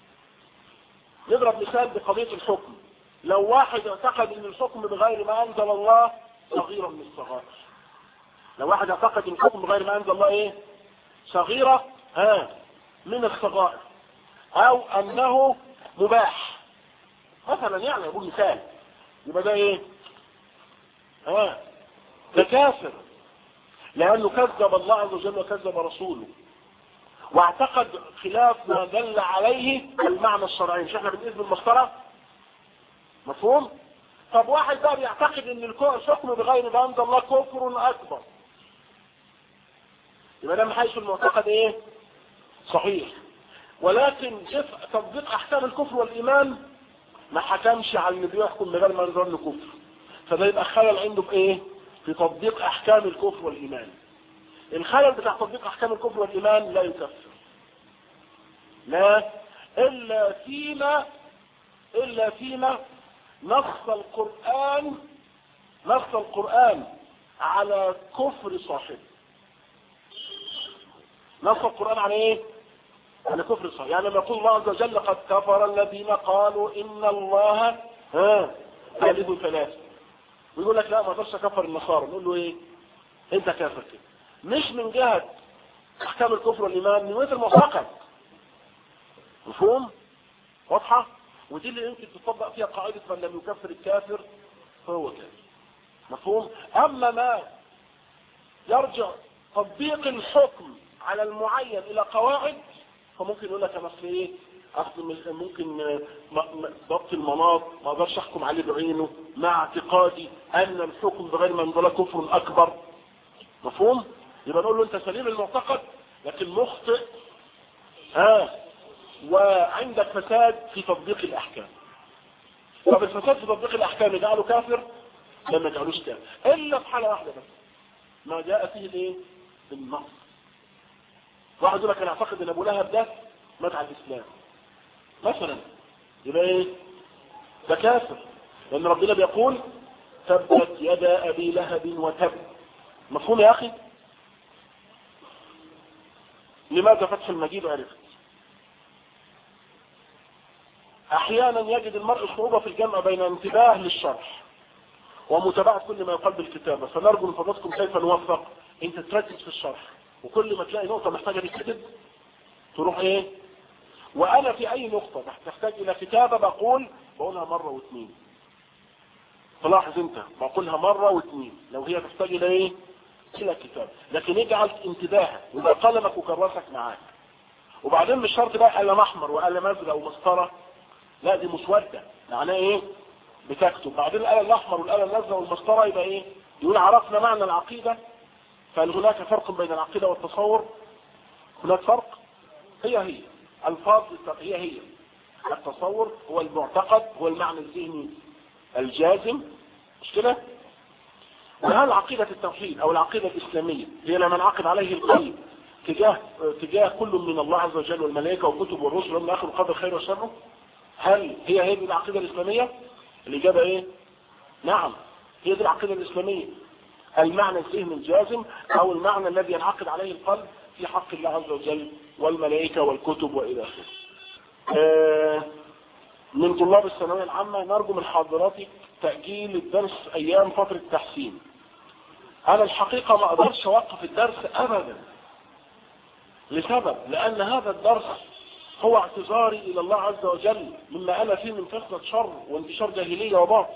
نضرب مثال بقضية الحكم لو واحد اعتقد ان الحكم بغير ما انزل الله صغيرة من الصغائر لو واحد اعتقد ان الحكم بغير ما انزل الله ايه صغيرة ها من الصغائر او انه مباح مثلا يعني اقول مثال يبقى ده ايه ها ده كافر لانه كذب الله عز وجل وكذب رسوله واعتقد خلاف ما دل عليه المعنى الشرعي مش احنا بنقيس بالمسطره مفهوم طب واحد بقى بيعتقد ان الحكم بغير ما انزل الله كفر اكبر يبقى ده من حيث المعتقد ايه صحيح ولكن تطبيق احكام الكفر والايمان ما حكمش على اللي بيحكم بغير ما انزل له كفر فده يبقى خلل عنده في ايه في تطبيق احكام الكفر والايمان الخلل بتاع تطبيق احكام الكفر والايمان لا يكفر لا الا فيما الا فيما نص القرآن نص القرآن على كفر صاحبه نص القرآن على ايه على كفر صاحبه يعني لما يقول الله عز وجل قد كفر الذين قالوا ان الله ها ثالث ثلاثة ويقول لك لا ما اقدرش اكفر النصارى نقول له ايه انت كافر كده مش من جهة احكام الكفر والايمان من وجهة المعتقد مفهوم واضحة ودي اللي يمكن تطبق فيها قاعدة من لم يكفر الكافر فهو كافر مفهوم اما ما يرجع تطبيق الحكم على المعين الى قواعد فممكن يقول لك انا اصل ايه اصل ممكن ضبط المناط ما اقدرش احكم عليه بعينه مع اعتقادي ان الحكم بغير ما انزل كفر اكبر مفهوم يبقى نقول له انت سليم المعتقد لكن مخطئ ها وعندك فساد في تطبيق الاحكام طب الفساد في تطبيق الاحكام يجعله كافر لما يجعلوش كافر الا في حاله واحده بس ما جاء فيه الايه النص واحد يقول لك انا اعتقد ان ابو لهب ده مات على الاسلام مثلا يبقى ايه ده كافر لان ربنا بيقول تبت يدا ابي لهب وتب مفهوم يا اخي لماذا فتح المجيد عرفت احيانا يجد المرء صعوبة في الجمع بين انتباه للشرح ومتابعة كل ما يقال بالكتابة فنرجو من فضلكم كيف نوفق انت تركز في الشرح وكل ما تلاقي نقطة محتاجة تكتب تروح ايه وانا في اي نقطة تحتاج الى كتابة بقول بقولها مرة واثنين تلاحظ انت بقولها مرة واثنين لو هي تحتاج الى ايه الى كتاب لكن اجعل انتباهك ويبقى قلمك وكراسك معاك وبعدين مش شرط بقى قلم احمر وقلم ازرق ومسطره لا دي مسودة معناه ايه بتكتب بعدين القلم الاحمر والقلم الازرق والمسطره يبقى ايه يقول عرفنا معنى العقيدة فهل هناك فرق بين العقيدة والتصور هناك فرق هي هي الفاظ هي هي التصور هو المعتقد هو المعنى الذهني الجازم مش كده وهل عقيدة التوحيد او العقيدة الاسلامية هي لما انعقد عليه القلب تجاه تجاه كل من الله عز وجل والملائكة والكتب والرسل ومن اخر القدر خير وشره هل هي هي دي العقيدة الاسلامية الاجابة ايه نعم هي دي العقيدة الاسلامية المعنى الذهني الجازم او المعنى الذي ينعقد عليه القلب في حق الله عز وجل والملائكة والكتب والى اخره آه من طلاب الثانوية العامة نرجو من حضراتك تأجيل الدرس ايام فترة التحسين انا الحقيقة ما اقدرش اوقف الدرس ابدا لسبب لان هذا الدرس هو اعتذاري الى الله عز وجل مما انا فيه من كثرة شر وانتشار جاهلية وباطل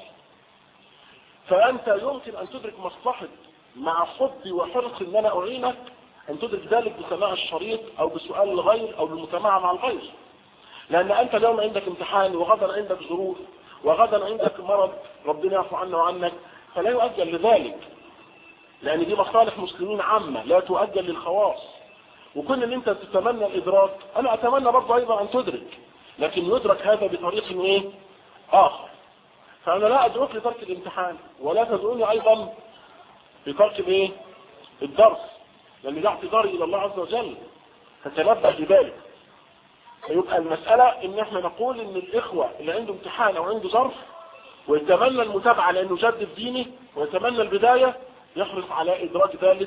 فانت يمكن ان تدرك مصلحة مع حبي وحرص ان انا اعينك ان تدرك ذلك بسماع الشريط او بسؤال الغير او بالمتابعة مع الغير لان انت اليوم عندك امتحان وغدا عندك ظروف وغدا عندك مرض ربنا يعفو عنا وعنك فلا يؤجل لذلك لان دي مصالح مسلمين عامة لا تؤجل للخواص وكل ان انت تتمنى الادراك انا اتمنى برضه ايضا ان تدرك لكن يدرك هذا بطريق ايه اخر فانا لا ادعوك لترك الامتحان ولا تدعوني ايضا لترك الايه الدرس لان ده اعتذاري الى الله عز وجل فتنبه لذلك فيبقى المسألة ان احنا نقول ان الاخوة اللي عنده امتحان او عنده ظرف ويتمنى المتابعة لانه جد في دينه ويتمنى البداية يحرص على ادراك ذلك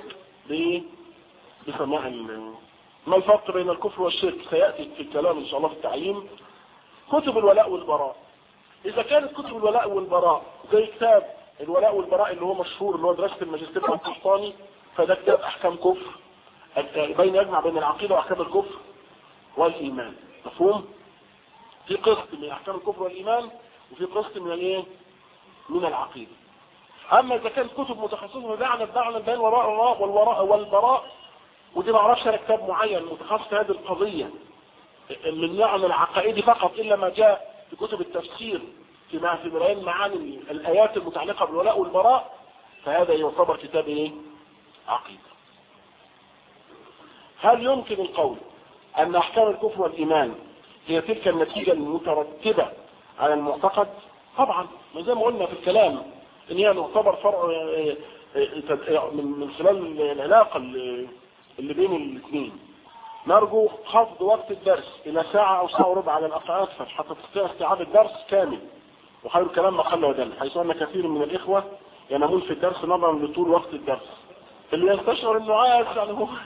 بسماع ما الفرق بين الكفر والشرك سيأتي في الكلام ان شاء الله في التعليم كتب الولاء والبراء اذا كانت كتب الولاء والبراء زي كتاب الولاء والبراء اللي هو مشهور اللي هو دراسة الماجستير القسطاني فده كتاب احكام كفر بين يجمع بين العقيدة واحكام الكفر والايمان مفهوم في قسط من احكام الكفر والايمان وفي قسط من الايه من العقيدة اما اذا كانت كتب متخصصة بمعنى بمعنى بين وراء والوراء والبراء ودي ما اعرفش انا كتاب معين متخصص في هذه القضية من معنى العقائدي فقط الا ما جاء في كتب التفسير في في بيان معاني الايات المتعلقة بالولاء والبراء فهذا يعتبر كتاب ايه عقيدة هل يمكن القول ان احكام الكفر والايمان هي تلك النتيجة المترتبة على المعتقد طبعا زي ما قلنا في الكلام ان هي تعتبر فرع من خلال العلاقة اللي بين الاثنين نرجو خفض وقت الدرس الى ساعة او ساعة وربع على الاقل اكثر حتى تستطيع استيعاب الدرس كامل وخير الكلام ما قل ودل حيث ان كثير من الاخوة ينامون في الدرس نظرا لطول وقت الدرس اللي يستشعر انه عايز يعني هو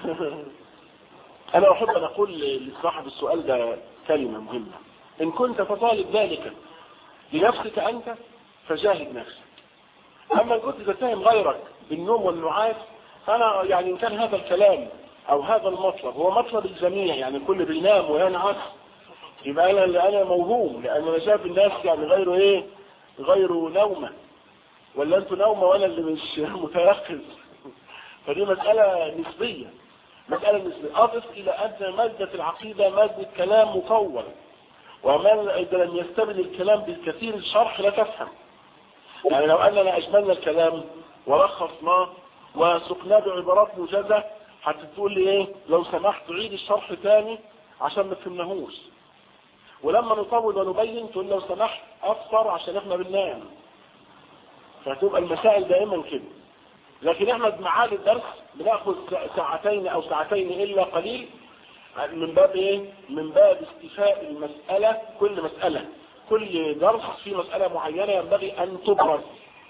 انا احب ان اقول لصاحب السؤال ده كلمة مهمة ان كنت تطالب ذلك لنفسك انت فجاهد نفسك اما ان كنت تتهم غيرك بالنوم والنعاس فانا يعني ان كان هذا الكلام او هذا المطلب هو مطلب الجميع يعني الكل بينام وينعس يبقى انا انا موهوم لان انا شايف الناس يعني غير ايه غير نومه ولا انتوا نومه وانا اللي مش متيقظ فدي مسألة نسبية مسألة نسبية أضف إلى أن مادة العقيدة مادة كلام مطول ومن إذا لم يستبد الكلام بالكثير الشرح لا تفهم يعني لو أننا أجملنا الكلام ولخصناه وسقناه بعبارات موجزة هتقول لي ايه لو سمحت عيد الشرح تاني عشان ما فهمناهوش ولما نطول ونبين تقول لو سمحت افطر عشان احنا بننام فتبقى المسائل دائما كده لكن احنا بمعاد الدرس بناخذ ساعتين او ساعتين الا قليل من باب ايه من باب استيفاء المسألة كل مسألة كل درس في مسألة معينة ينبغي ان تبرز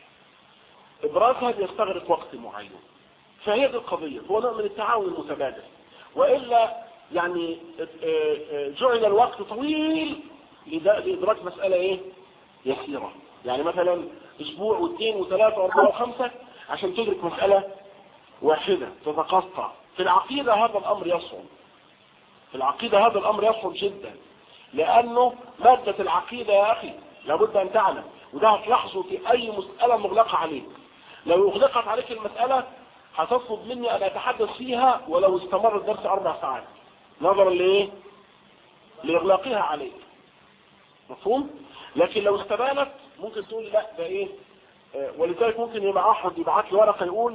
ابرازها بيستغرق وقت معين فهي دي القضية هو نوع من التعاون المتبادل وإلا يعني جعل الوقت طويل لإدراك مسألة إيه يسيرة يعني مثلا أسبوع واثنين وثلاثة وأربعة وخمسة عشان تدرك مسألة واحدة تتقطع في العقيدة هذا الأمر يصعب في العقيدة هذا الأمر يصعب جدا لأنه مادة العقيدة يا أخي لابد أن تعلم وده هتلاحظه في أي مسألة مغلقة عليك لو أغلقت عليك المسألة هتطلب مني أن أتحدث فيها ولو استمر الدرس أربع ساعات نظرا لإيه لإغلاقها عليك مفهوم لكن لو استبانت ممكن تقول لا ده إيه آه ولذلك ممكن يبقى أحد يبعت لي ورقة يقول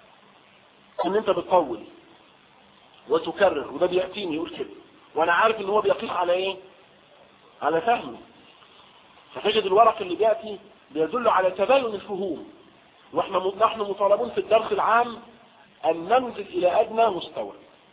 ان انت بتطول وتكرر وده بيأتيني يقول كده وانا عارف ان هو بيقيس على ايه على فهمي فتجد الورق اللي بيأتي بيدل على تباين الفهوم واحنا نحن مطالبون في الدرس العام ان ننزل الى ادنى مستوى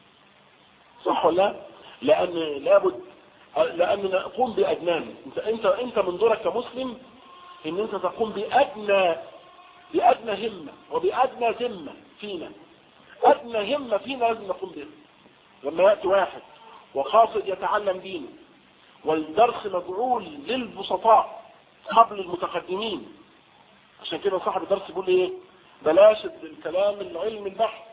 صح ولا لان لابد لان نقوم بادنان انت انت انت من دورك كمسلم ان انت تقوم بادنى بادنى همه وبادنى ذمه فينا ادنى همه فينا لازم نقوم بها لما ياتي واحد وقاصد يتعلم دينه والدرس مجعول للبسطاء قبل المتقدمين عشان كده صاحب الدرس بيقول ايه بلاش الكلام العلم البحث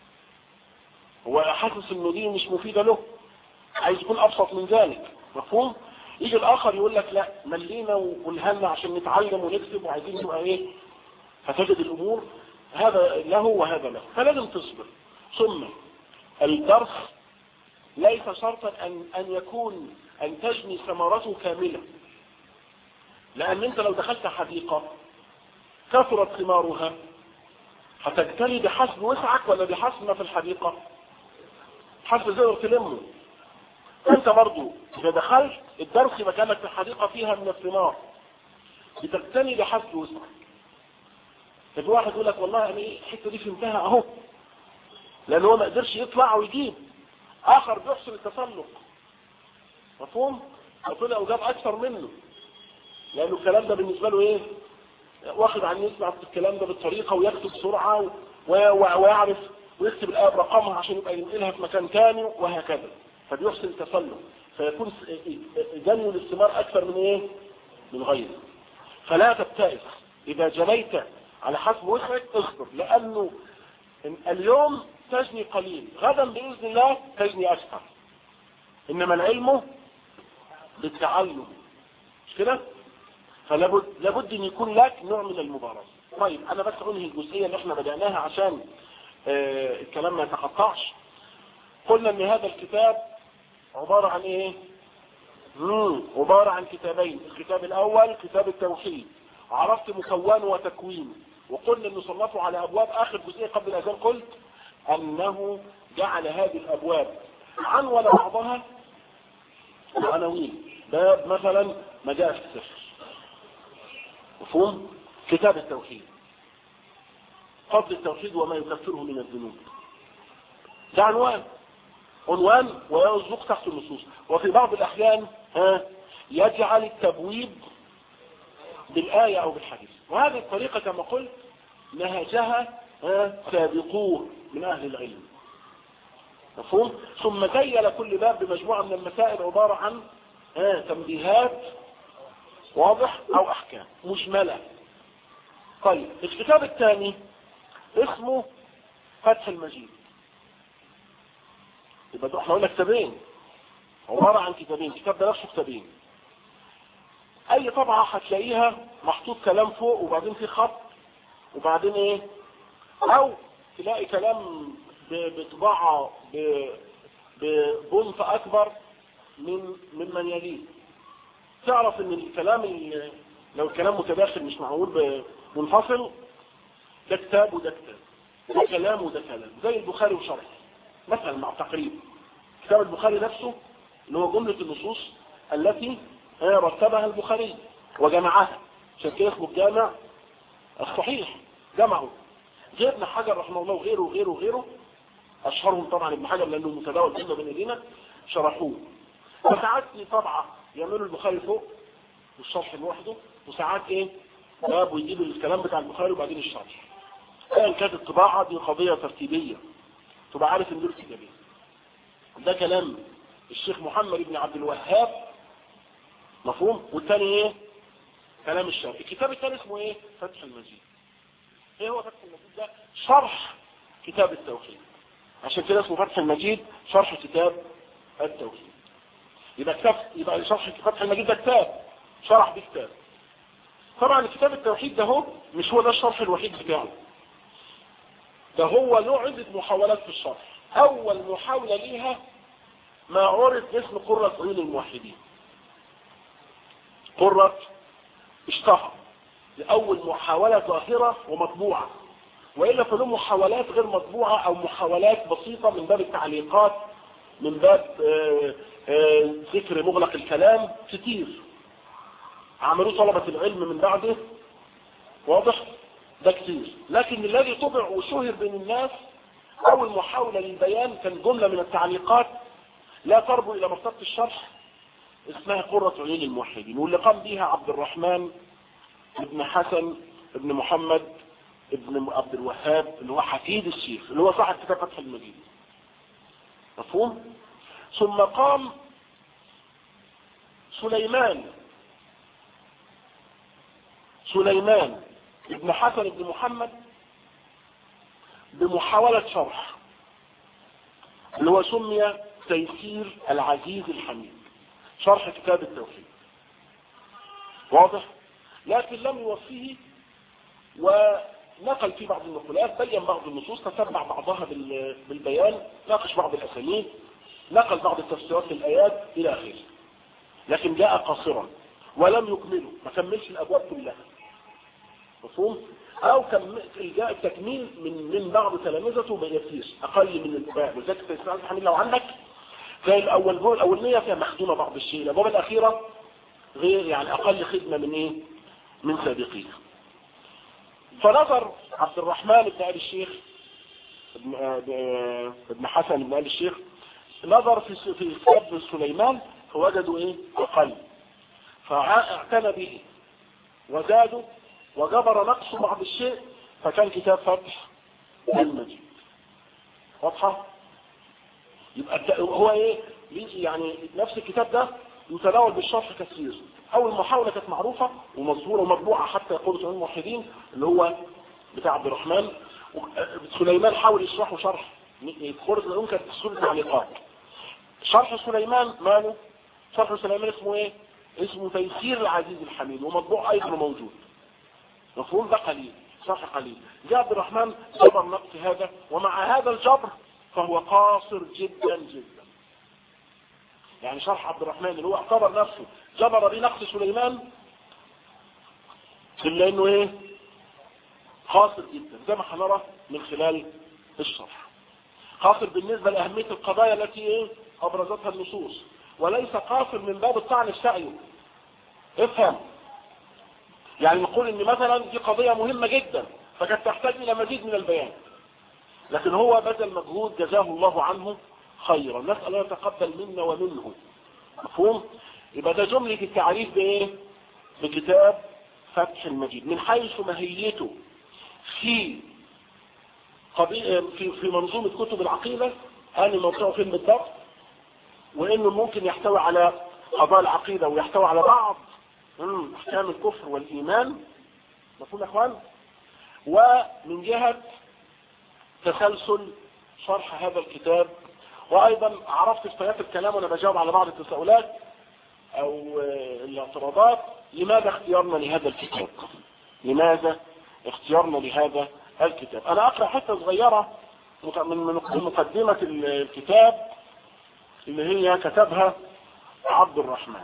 هو حاسس انه دي مش مفيدة له عايز يكون ابسط من ذلك مفهوم يجي الاخر يقول لك لا ملينا ونهلنا عشان نتعلم ونكتب وعايزين نبقى ايه فتجد الامور هذا له وهذا له فلازم تصبر ثم الدرس ليس شرطا ان ان يكون ان تجني ثمرته كاملة لان انت لو دخلت حديقة كثرت ثمارها هتجتلي بحسب وسعك ولا بحسب ما في الحديقة حسب زي تلمه انت برضو اذا دخلت الدرس مكانك في الحديقة فيها من الثمار بتجتني بحسب وسعك ففي واحد يقول لك والله انا ايه الحته دي فهمتها اهو لان هو ما قدرش يطلع ويجيب اخر بيحصل التسلق مفهوم وطلع وجاب اكثر منه لانه الكلام ده بالنسبه له ايه واخد عن يسمع الكلام ده بالطريقة ويكتب بسرعة ويعرف ويكتب الآية برقمها عشان يبقى ينقلها في مكان تاني وهكذا فبيحسن التسلم فيكون جني الاستمار أكثر من إيه؟ من غيره فلا تبتئس إذا جنيت على حسب وسعك اصبر لأنه اليوم تجني قليل غدا بإذن الله تجني أكثر إنما العلم بالتعلم مش كده فلابد لابد ان يكون لك نوع من المبارزة طيب انا بس انهي الجزئية اللي احنا بدأناها عشان اه الكلام ما يتقطعش قلنا ان هذا الكتاب عبارة عن ايه مم. عبارة عن كتابين الكتاب الاول كتاب التوحيد عرفت مكونه وتكوينه وقلنا انه صنفه على ابواب اخر جزئية قبل الاذان قلت انه جعل هذه الابواب عنون بعضها عناوين باب مثلا مجال السفر مفهوم كتاب التوحيد فضل التوحيد وما يكفره من الذنوب ده عنوان عنوان ويرزق تحت النصوص وفي بعض الأحيان ها يجعل التبويب بالآية أو بالحديث وهذه الطريقة كما قلت نهجها ها سابقوه من أهل العلم مفهوم ثم زيل كل باب بمجموعة من المسائل عبارة عن ها تنبيهات واضح او احكام مجملة طيب الكتاب الثاني اسمه فتح المجيد يبقى احنا قلنا كتابين عبارة عن كتابين كتاب ده نفسه كتابين اي طبعة هتلاقيها محطوط كلام فوق وبعدين في خط وبعدين ايه او تلاقي كلام بطباعة ببنط اكبر من ممن يليه تعرف ان الكلام لو الكلام متداخل مش معمول منفصل ده كتاب وده كتاب ده كلام وده كلام زي البخاري وشرح مثلا مع تقريب كتاب البخاري نفسه اللي هو جملة النصوص التي رتبها البخاري وجمعها عشان كده اسمه الجامع الصحيح جمعه زي ابن حجر رحمه الله وغيره وغيره وغيره اشهرهم طبعا ابن حجر لانه متداول جدا بين ايدينا شرحوه وساعات في طبعة يعملوا البخاري فوق والشرح لوحده وساعات ايه باب ويجيبوا الكلام بتاع البخاري وبعدين الشرح ايا كانت الطباعة دي قضية ترتيبية تبقى عارف ان دول كتابين ده كلام الشيخ محمد بن عبد الوهاب مفهوم والتاني ايه كلام الشرح الكتاب الثاني اسمه ايه فتح المجيد ايه هو فتح المجيد ده شرح كتاب التوحيد عشان كده اسمه فتح المجيد شرح كتاب التوحيد يبقى كتاب يبقى شرح فتح المجيد ده كتاب شرح بكتاب طبعا كتاب التوحيد ده هو مش هو ده الشرح الوحيد بتاعه ده هو له عدة محاولات في الشرح اول محاولة ليها ما عرف باسم قرة عيون الموحدين قرة اشتهر لأول محاولة ظاهرة ومطبوعة وإلا فله محاولات غير مطبوعة أو محاولات بسيطة من باب التعليقات من باب آآ آآ ذكر مغلق الكلام كتير عملوه طلبة العلم من بعده واضح ده كتير لكن الذي طبع وشهر بين الناس أول محاولة للبيان كان جملة من التعليقات لا تربو إلى مرتبة الشرح اسمها قرة عيون الموحدين واللي قام بيها عبد الرحمن ابن حسن ابن محمد ابن عبد الوهاب اللي هو حفيد الشيخ اللي هو صاحب كتاب فتح المجيد مفهوم ثم قام سليمان سليمان ابن حسن ابن محمد بمحاولة شرح اللي هو سمي تيسير العزيز الحميد شرح كتاب التوحيد واضح لكن لم يوفيه ونقل في بعض النقلات بين بعض النصوص تتبع بعضها بالبيان ناقش بعض الأسانيد نقل بعض التفسيرات للآيات إلى آخره لكن جاء قاصرا ولم يكمله ما كملش الأبواب كلها مفهوم أو جاء التكميل من من بعض تلامذته بيسير أقل من الباب وذلك تيسير الحميد لو عندك زي الأول هو الأولانية فيها مخدومة بعض الشيء الأبواب الأخيرة غير يعني أقل خدمة من إيه من سابقين فنظر عبد الرحمن بن آل الشيخ ابن, ابن حسن بن آل الشيخ نظر في في كتاب سليمان فوجدوا ايه اقل فاعتنى به وزادوا وجبر نقص بعض الشيء فكان كتاب فتح المجيد واضحة يبقى هو ايه يعني نفس الكتاب ده يتناول بالشرح كثير اول محاولة كانت معروفة ومصدورة ومطبوعة حتى يقول سليمان الموحدين اللي هو بتاع عبد الرحمن سليمان حاول يشرحه شرح خلص العلوم كانت سورة تعليقات شرح سليمان ماله شرح سليمان اسمه ايه اسمه تيسير العزيز الحميد ومطبوع ايضا موجود مفهوم ده قليل شرح قليل جاء عبد الرحمن جبر نقص هذا ومع هذا الجبر فهو قاصر جدا جدا يعني شرح عبد الرحمن اللي هو اعتبر نفسه جبر بنقص سليمان الا انه ايه قاصر جدا زي ما هنرى من خلال الشرح قاصر بالنسبة لأهمية القضايا التي ايه ابرزتها النصوص وليس قاصر من باب الطعن في سعيه افهم يعني نقول ان مثلا دي قضية مهمة جدا فكانت تحتاج الى مزيد من البيان لكن هو بذل مجهود جزاه الله عنه خيرا نسأل الله يتقبل منا ومنه مفهوم يبقى ده جملة التعريف بايه بكتاب فتح المجيد من حيث ماهيته في في في منظومة كتب العقيدة هل الموضوع فين بالضبط وانه ممكن يحتوي على قضايا العقيدة ويحتوي على بعض احكام الكفر والايمان مفهوم يا اخوان ومن جهة تسلسل شرح هذا الكتاب وايضا عرفت استيات الكلام وانا بجاوب على بعض التساؤلات او الاعتراضات لماذا اختيارنا لهذا الكتاب لماذا اختيارنا لهذا الكتاب انا اقرأ حتة صغيرة من مقدمة الكتاب اللي هي كتبها عبد الرحمن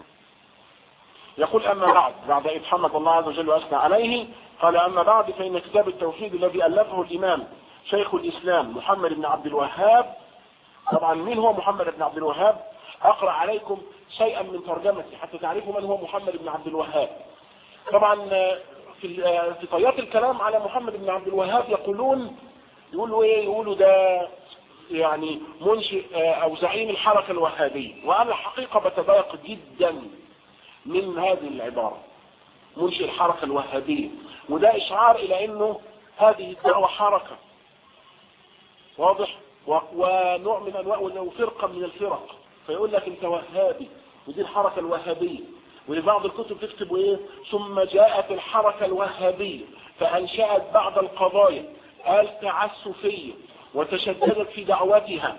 يقول أما بعد بعد إذ حمد الله عز وجل وأثنى عليه قال أما بعد فإن كتاب التوحيد الذي ألفه الإمام شيخ الإسلام محمد بن عبد الوهاب طبعا مين هو محمد بن عبد الوهاب أقرأ عليكم شيئا من ترجمتي حتى تعرفوا من هو محمد بن عبد الوهاب طبعا في في طيات الكلام على محمد بن عبد الوهاب يقولون يقولوا ايه يقولوا ده يعني منشئ او زعيم الحركة الوهابية وانا الحقيقة بتضايق جدا من هذه العبارة منشئ الحركة الوهابية وده اشعار الى انه هذه الدعوة حركة واضح ونوع من انواع وفرقة من الفرق فيقول لك انت وهابي ودي الحركة الوهابية ولبعض الكتب تكتب ايه ثم جاءت الحركة الوهابية فانشأت بعض القضايا التعسفية وتشددت في دعوتها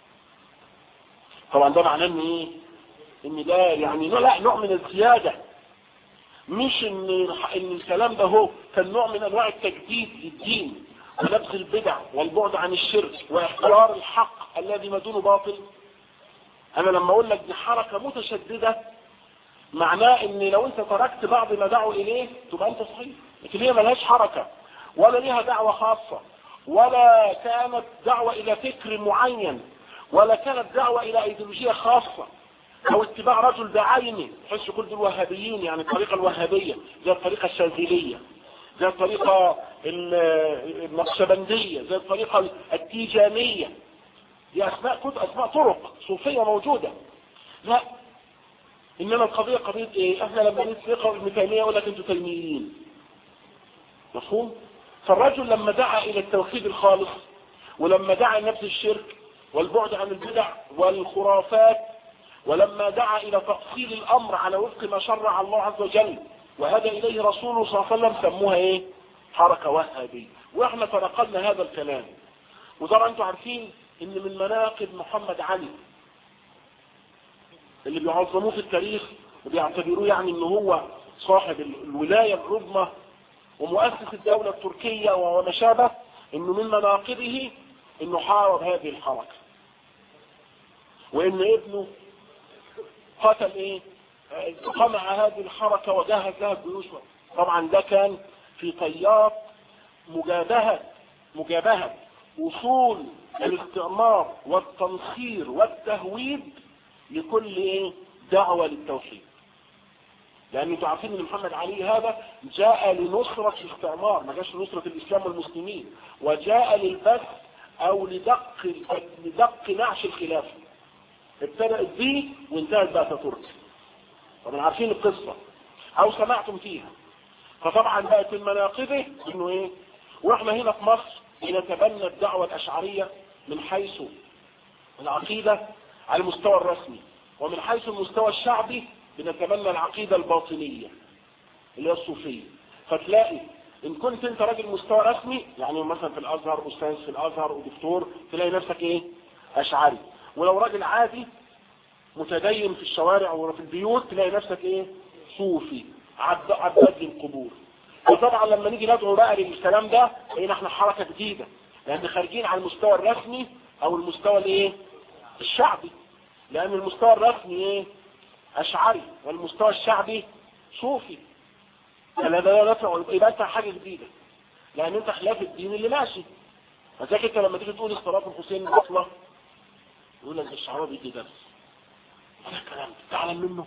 طبعا ده معناه ان ايه ان ده يعني لا نوع من الزيادة مش ان ان الكلام ده هو كان نوع من انواع التجديد للدين ونبذ البدع والبعد عن الشرك واحترار الحق الذي ما دونه باطل انا لما اقول لك دي حركة متشددة معناه ان لو انت تركت بعض ما دعوا اليه تبقى انت صحيح لكن هي ملهاش حركة ولا ليها دعوة خاصة ولا كانت دعوة الى فكر معين ولا كانت دعوة الى ايديولوجية خاصة او اتباع رجل بعينه تحس كل دول وهابيين يعني الطريقة الوهابية زي الطريقة الشاذلية زي الطريقة النقشبندية زي الطريقة التيجانية دي اسماء كنت اسماء طرق صوفية موجودة لا انما القضية قضية ايه احنا لما نتفقه ابن تيمية يقول لك انتوا تيميين مفهوم فالرجل لما دعا الى التوحيد الخالص ولما دعا نفس الشرك والبعد عن البدع والخرافات ولما دعا الى تأصيل الامر على وفق ما شرع الله عز وجل وهدى اليه رسوله صلى الله عليه وسلم سموها ايه حركة وهابية واحنا تنقلنا هذا الكلام وطبعا انتوا عارفين ان من مناقب محمد علي اللي بيعظموه في التاريخ وبيعتبروه يعني ان هو صاحب الولاية العظمى ومؤسس الدولة التركية وما شابه انه من مناقبه انه حارب هذه الحركة وان ابنه قتل ايه قمع هذه الحركة وجهز لها الجيوش طبعا ده كان في طيات مجابهة مجابهة وصول الاستعمار والتنصير والتهويد لكل ايه دعوة للتوحيد لان انتوا عارفين ان محمد علي هذا جاء لنصرة الاستعمار ما جاش لنصرة الاسلام والمسلمين وجاء للبث او لدق لدق نعش الخلافة ابتدأت به وانتهت بقى ترك طبعا عارفين القصة او سمعتم فيها فطبعا بقت من مناقبه انه ايه واحنا هنا في مصر بنتبنى الدعوة الاشعرية من حيث العقيدة على المستوى الرسمي ومن حيث المستوى الشعبي بنتبنى العقيدة الباطنية اللي هي الصوفية فتلاقي ان كنت انت راجل مستوى رسمي يعني مثلا في الازهر استاذ في الازهر ودكتور تلاقي نفسك ايه اشعري ولو راجل عادي متدين في الشوارع وفي البيوت تلاقي نفسك ايه صوفي عبد عباد للقبور وطبعا لما نيجي ندعو بقى للكلام ده لقينا احنا حركه جديده لان خارجين على المستوى الرسمي او المستوى الايه الشعبي لان المستوى الرسمي ايه اشعري والمستوى الشعبي صوفي فلا ده نفع يبقى انت حاجه جديده لان انت خلاف الدين اللي ماشي فذاك انت لما تيجي تقول اختلاف الحسين اصلا يقول لك الشعراء بيدي درس هذا الكلام تعلم منه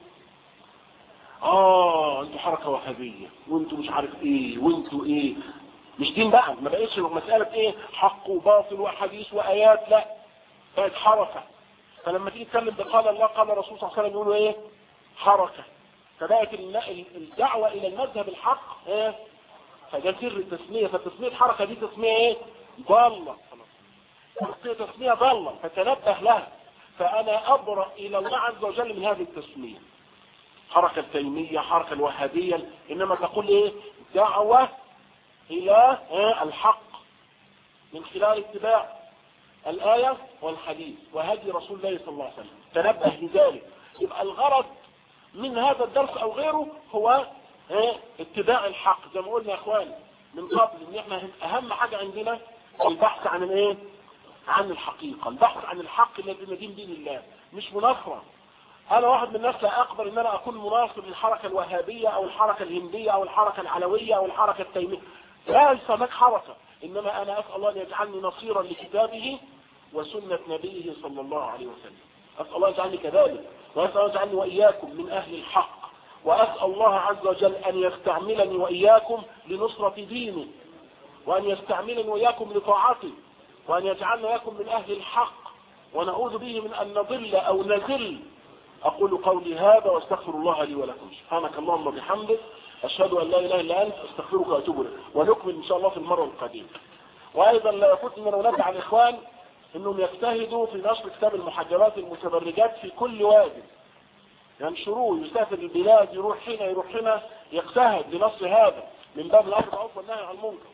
اه انتوا حركه وهابيه وانتوا مش عارف ايه وانتوا ايه مش دين بقى ما بقتش مساله ايه حق وباطل وحديث وايات لا بقت حركه فلما تيجي تتكلم بقال الله قال الرسول صلى الله عليه وسلم يقولوا ايه حركه فبقت الدعوه الى المذهب الحق ايه فده سر التسميه فتسميه حركه دي تسميه ايه ضاله تسميه ضاله فتنبه لها فانا ابرأ الى الله عز وجل من هذه التسميه حركة التيمية حركة الوهابية انما تقول ايه دعوة الى الحق من خلال اتباع الآية والحديث وهدي رسول الله صلى الله عليه وسلم تنبه لذلك يبقى الغرض من هذا الدرس او غيره هو اتباع الحق زي ما قلنا يا اخواني من قبل ان احنا اهم حاجة عندنا البحث عن الايه عن الحقيقة البحث عن الحق الذي ندين دين الله مش مناصرة انا واحد من الناس لا اقبل ان انا اكون مناصر للحركة الوهابية او الحركة الهندية او الحركة العلوية او الحركة التيمية ليس هناك حركة انما انا اسأل الله ان يجعلني نصيرا لكتابه وسنة نبيه صلى الله عليه وسلم اسأل الله يجعلني كذلك واسأل الله يجعلني واياكم من اهل الحق واسأل الله عز وجل ان يستعملني واياكم لنصرة دينه وان يستعملني واياكم لطاعته وان يجعلنا واياكم من اهل الحق ونعوذ به من ان نضل او نزل أقول قولي هذا واستغفر الله لي ولكم سبحانك اللهم وبحمدك أشهد أن لا إله إلا أنت أستغفرك وأتوب إليك ونكمل إن شاء الله في المرة القادمة وأيضا لا يفوت من أنبه على الإخوان أنهم يجتهدوا في نشر كتاب المحجبات المتبرجات في كل وادي ينشروه يسافر البلاد يروح هنا يروح هنا يجتهد لنصر هذا من باب الأمر بالمعروف والنهي عن المنكر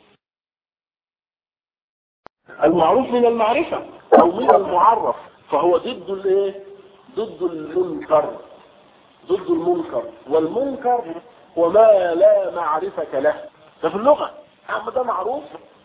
المعروف من المعرفة أو من المعرف فهو ضد الايه ضد المنكر ضد المنكر والمنكر هو ما لا معرفة له ده في اللغة أما ده معروف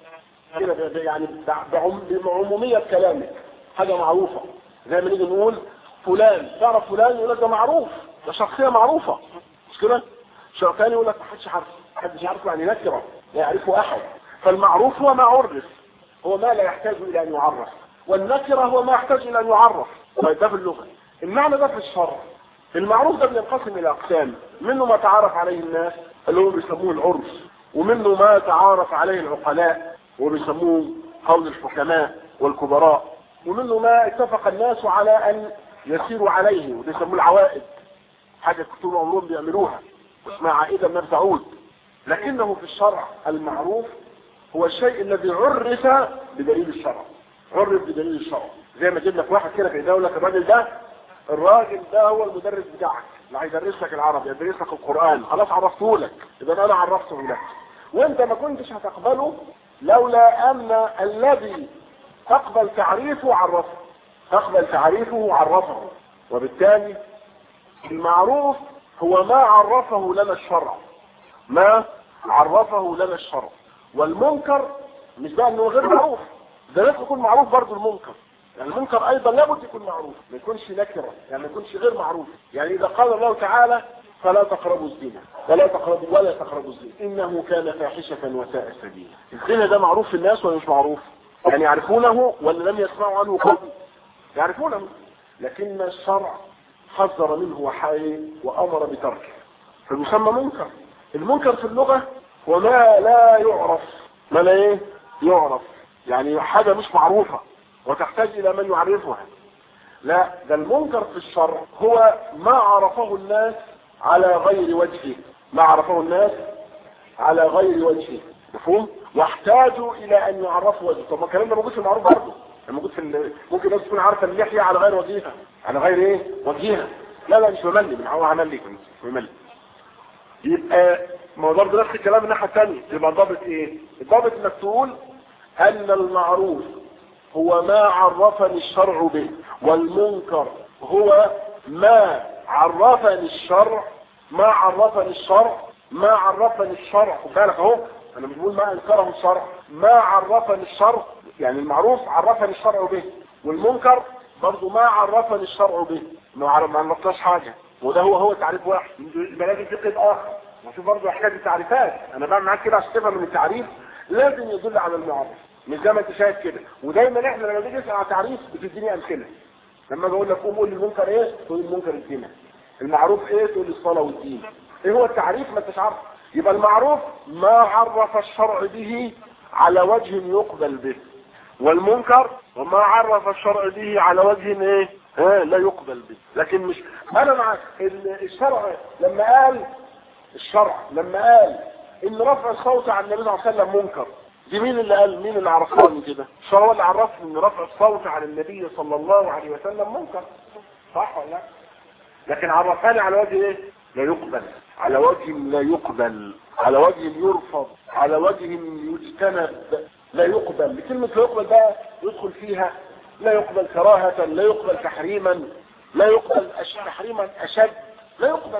كده يعني بعمومية كلامك حاجة معروفة زي ما نيجي نقول فلان تعرف فلان يقول لك ده معروف ده شخصية معروفة مش كده شخص ثاني يقول لك محدش عارف محدش عارفه يعني نكرة لا يعرفه أحد فالمعروف هو ما عرف هو ما لا يحتاج إلى أن يعرف والنكرة هو ما يحتاج إلى أن يعرف طيب ده في اللغة المعنى ده في الشرع المعروف ده بينقسم الى اقسام منه ما تعارف عليه الناس اللي هو بيسموه العرف ومنه ما تعارف عليه العقلاء وبيسموه قول الحكماء والكبراء ومنه ما اتفق الناس على ان يسيروا عليه وبيسموه العوائد حاجة طول عمرهم بيعملوها واسمها عائدة من تعود لكنه في الشرع المعروف هو الشيء الذي عرف بدليل الشرع عرف بدليل الشرع زي ما جبنا في واحد كده في يقول لك الراجل ده الراجل ده هو المدرس بتاعك اللي هيدرس لك العربي يدرس لك القرآن خلاص عرفته لك اذا انا عرفته لك وانت ما كنتش هتقبله لولا ان الذي تقبل تعريفه عرفه تقبل تعريفه عرفه وبالتالي المعروف هو ما عرفه لنا الشرع ما عرفه لنا الشرع والمنكر مش بقى انه غير معروف ده لازم يكون معروف برضه المنكر يعني المنكر ايضا لابد يكون معروف ما يكونش نكره يعني ما يكونش غير معروف يعني اذا قال الله تعالى فلا تقربوا الزنا ولا تقربوا ولا تقربوا الزنا انه كان فاحشه وساء سبيلا الزنا ده معروف في الناس ولا مش معروف يعني يعرفونه ولا لم يسمعوا عنه قبل يعرفونه لكن الشرع حذر منه وحايل وامر بتركه فيسمى منكر المنكر في اللغه هو ما لا يعرف ما لا ايه يعرف يعني حاجه مش معروفه وتحتاج الى من يعرفها لا ده المنكر في الشرع هو ما عرفه الناس على غير وجهه ما عرفه الناس على غير وجهه مفهوم واحتاجوا الى ان يعرفوا وجهه طب ما الكلام ده موجود في المعروف برضه موجود في ال... ممكن الناس تكون عارفه اللحيه على غير وجهها على غير ايه وجهها لا لا مش مملي من هو عمل لي مش مملي يبقى ما هو برضه نفس الكلام الناحيه الثانيه يبقى الضابط ايه الضابط انك تقول ان المعروف هو ما عرفني الشرع به والمنكر هو ما عرفني الشرع ما عرفني الشرع ما عرفني الشرع خد بالك اهو انا مش بقول ما انكره الشرع ما عرفني الشرع يعني المعروف عرفني الشرع به والمنكر برضه ما عرفني الشرع به ما عرف ما عرفناش حاجه وده هو هو تعريف واحد يبقى لازم في قيد اخر وشوف برضه حكايه التعريفات انا بعمل معاك كده عشان تفهم من التعريف لازم يدل على المعرف مش زي ما انت شايف كده ودايما احنا لما بنيجي نسال على تعريف بتديني امثله لما بقول لك قوم قول لي المنكر ايه تقول المنكر الزنا المعروف ايه تقول لي الصلاه والدين ايه هو التعريف ما انتش عارف يبقى المعروف ما عرف الشرع به على وجه يقبل به والمنكر وما عرف الشرع به على وجه ايه ها لا يقبل به لكن مش انا مع الشرع لما قال الشرع لما قال ان رفع الصوت عن النبي صلى الله عليه وسلم منكر دي مين اللي قال مين اللي عرفني كده الشرع اللي عرفني ان رفع الصوت عن النبي صلى الله عليه وسلم منكر صح ولا لا لكن عرفاني على وجه ايه لا يقبل على وجه لا يقبل على وجه يرفض على وجه يجتنب لا يقبل كلمة لا يقبل بقى يدخل فيها لا يقبل كراهة لا يقبل تحريما لا يقبل تحريما أشد لا يقبل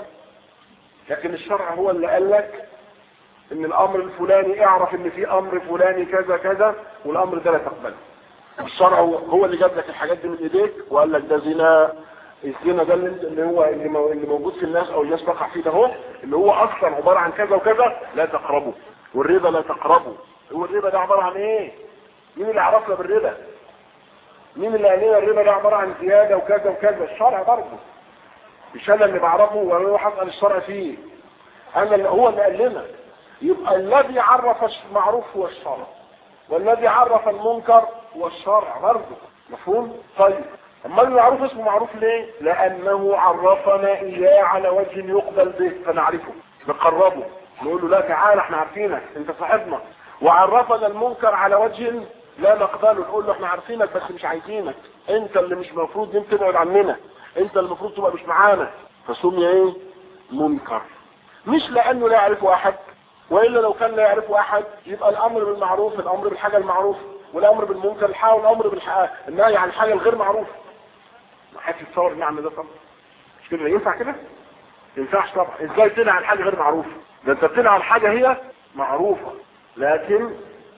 لكن الشرع هو اللي قال لك ان الامر الفلاني اعرف ان في امر فلاني كذا كذا والامر ده لا تقبله الشرع هو اللي جاب لك الحاجات دي من ايديك وقال لك ده زنا الزنا ده اللي هو اللي موجود في الناس او الناس تقع فيه ده هو اللي هو اصلا عباره عن كذا وكذا لا تقربه والربا لا تقربه هو الربا ده عباره عن ايه مين اللي عرفنا بالربا مين اللي قال لنا الربا ده عباره عن زياده وكذا وكذا الشرع برضه مش انا اللي بعرفه ولا هو حصل الشرع فيه انا اللي هو اللي قال لنا يبقى الذي عرف المعروف هو الشرع والذي عرف المنكر هو الشرع برضه مفهوم طيب اما المعروف اسمه معروف ليه لانه عرفنا اياه على وجه يقبل به فنعرفه نقربه نقول له لا تعالى احنا عارفينك انت صاحبنا وعرفنا المنكر على وجه لا نقبله نقول له احنا عارفينك بس مش عايزينك انت اللي مش المفروض انت تبعد عننا انت المفروض تبقى مش معانا فسمي ايه منكر مش لانه لا يعرفه احد والا لو كان لا يعرفه احد يبقى الامر بالمعروف الامر بالحاجه المعروفه والامر بالمنكر الحاول الامر بالحاجه النهي عن الحاجه الغير معروفه ما حدش يتصور المعنى ده طبعا مش كده ينفع كده ما ينفعش طبعا ازاي تنهى عن حاجه غير معروفه ده انت بتنهى عن حاجه هي معروفه لكن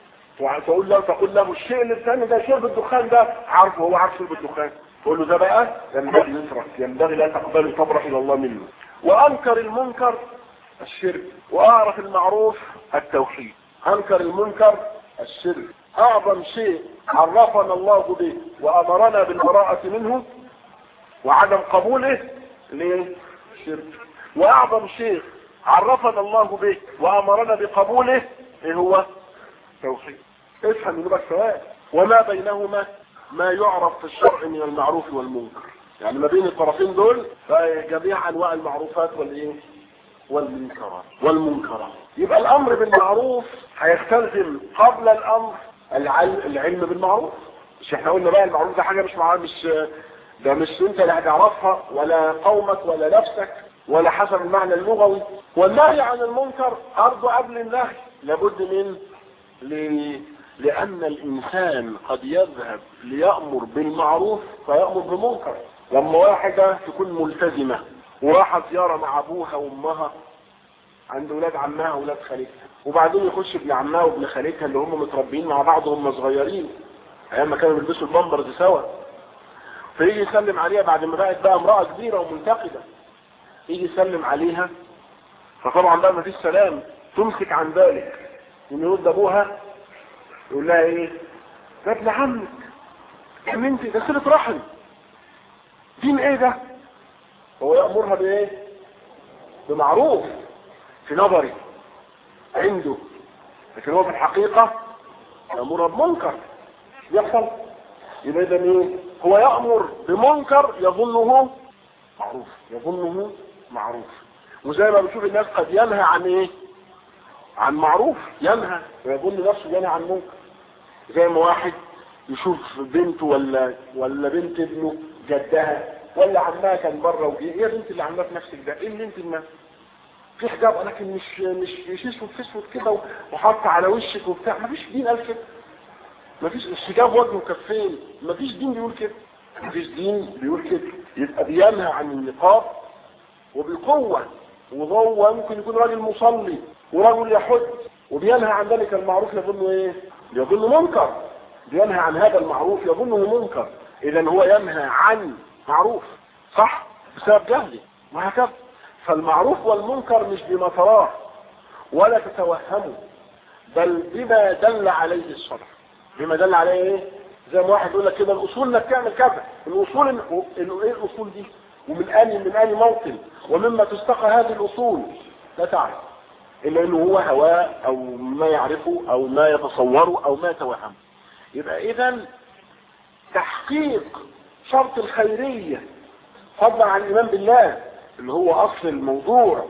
تقول له تقول له الشيء اللي الثاني ده شرب الدخان ده عارفه هو عارف شرب الدخان تقول له ده بقى ينبغي يترك ينبغي لا تقبل تبرح الى الله منه وانكر المنكر الشرك واعرف المعروف التوحيد انكر المنكر الشرك اعظم شيء عرفنا الله به وامرنا بالبراءة منه وعدم قبوله ليه الشرك واعظم شيء عرفنا الله به وامرنا بقبوله ايه هو توحيد افهم من بقى سواء وما بينهما ما يعرف في الشرع من المعروف والمنكر يعني ما بين الطرفين دول جميع انواع المعروفات والايه والمنكرات والمنكرات يبقى الامر بالمعروف هيستلزم قبل الامر العلم بالمعروف مش احنا قلنا بقى المعروف ده حاجه مش معروف مش ده مش انت اللي هتعرفها ولا قومك ولا نفسك ولا حسب المعنى اللغوي والنهي عن المنكر برضه قبل النهي لابد من ل... لان الانسان قد يذهب ليأمر بالمعروف فيأمر بمنكر لما واحدة تكون ملتزمة وراحت زيارة مع ابوها وامها عند ولاد عمها وولاد خالتها وبعدين يخش ابن عمها وابن خالتها اللي هم متربيين مع بعض وهم صغيرين ايام ما كانوا بيلبسوا البامبرز سوا فيجي يسلم عليها بعد ما بقت بقى امرأة كبيرة ومنتقدة يجي يسلم عليها فطبعا بقى ما فيش سلام تمسك عن ذلك يرد ابوها يقول لها ايه ده ابن عمك يا بنتي ده صله رحم دين ايه ده هو يأمرها بايه بمعروف في نظري عنده لكن هو في الحقيقة يأمرها بمنكر يحصل يبقى اذا ايه هو يأمر بمنكر يظنه معروف يظنه معروف وزي ما بنشوف الناس قد ينهى عن ايه عن معروف ينهى ويظن نفسه ينهى عن منكر زي ما واحد يشوف بنته ولا ولا بنت ابنه جدها ولا عمها كان بره وجه ايه يا بنت اللي عاملاه في نفسك ده ايه اللي انت ما في حجاب لكن مش مش مش اسود في اسود كده وحاطه على وشك وبتاع مفيش دين قال كده مفيش الحجاب وجه وكفين مفيش دين بيقول كده مفيش دين بيقول كده يبقى بينهى عن النقاب وبقوة وهو ممكن يكون راجل مصلي ورجل يحج وبينهى عن ذلك المعروف يظنه ايه يظنه منكر بينهى عن هذا المعروف يظنه منكر اذا هو ينهى عن معروف صح بسبب جهله وهكذا فالمعروف والمنكر مش بما تراه ولا تتوهمه بل بما دل عليه الشرع بما دل عليه ايه زي ما واحد يقول لك كده الاصول انك تعمل كذا الاصول انه ايه الاصول دي ومن اني من اني موطن ومما تستقى هذه الاصول لا تعرف الا انه هو هواه او ما يعرفه او ما يتصوره او ما يتوهمه يبقى اذا تحقيق شرط الخيرية فضلا عن الايمان بالله اللي هو اصل الموضوع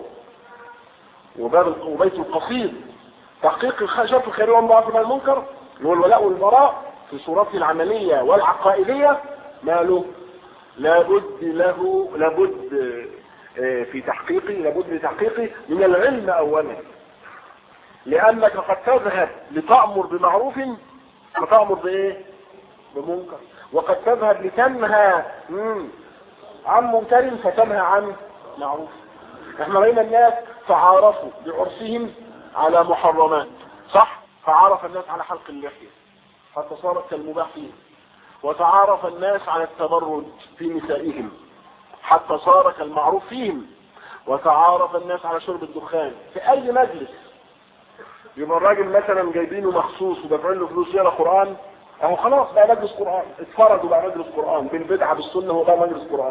وباب وبيت القصيد تحقيق شرط الخيرية والمعروف عن المنكر اللي هو الولاء والبراء في صورته العملية والعقائدية ماله لابد له لابد في تحقيقه لابد لتحقيقه من العلم اولا لانك قد تذهب لتأمر بمعروف فتأمر بايه بمنكر وقد تذهب لتنهى عن منكر فتنهى عن معروف احنا رأينا الناس تعارفوا بعرفهم على محرمات صح تعارف الناس على حلق اللحية حتى صارت كالمباح فيه وتعارف الناس على التبرج في نسائهم حتى صار كالمعروف فيهم وتعارف الناس على شرب الدخان في اي مجلس يبقى الراجل مثلا جايبينه مخصوص ودافعين له فلوس يقرا قران اهو خلاص بقى مجلس قران اتفرجوا بقى مجلس قران بالبدعه بالسنه هو بقى مجلس قران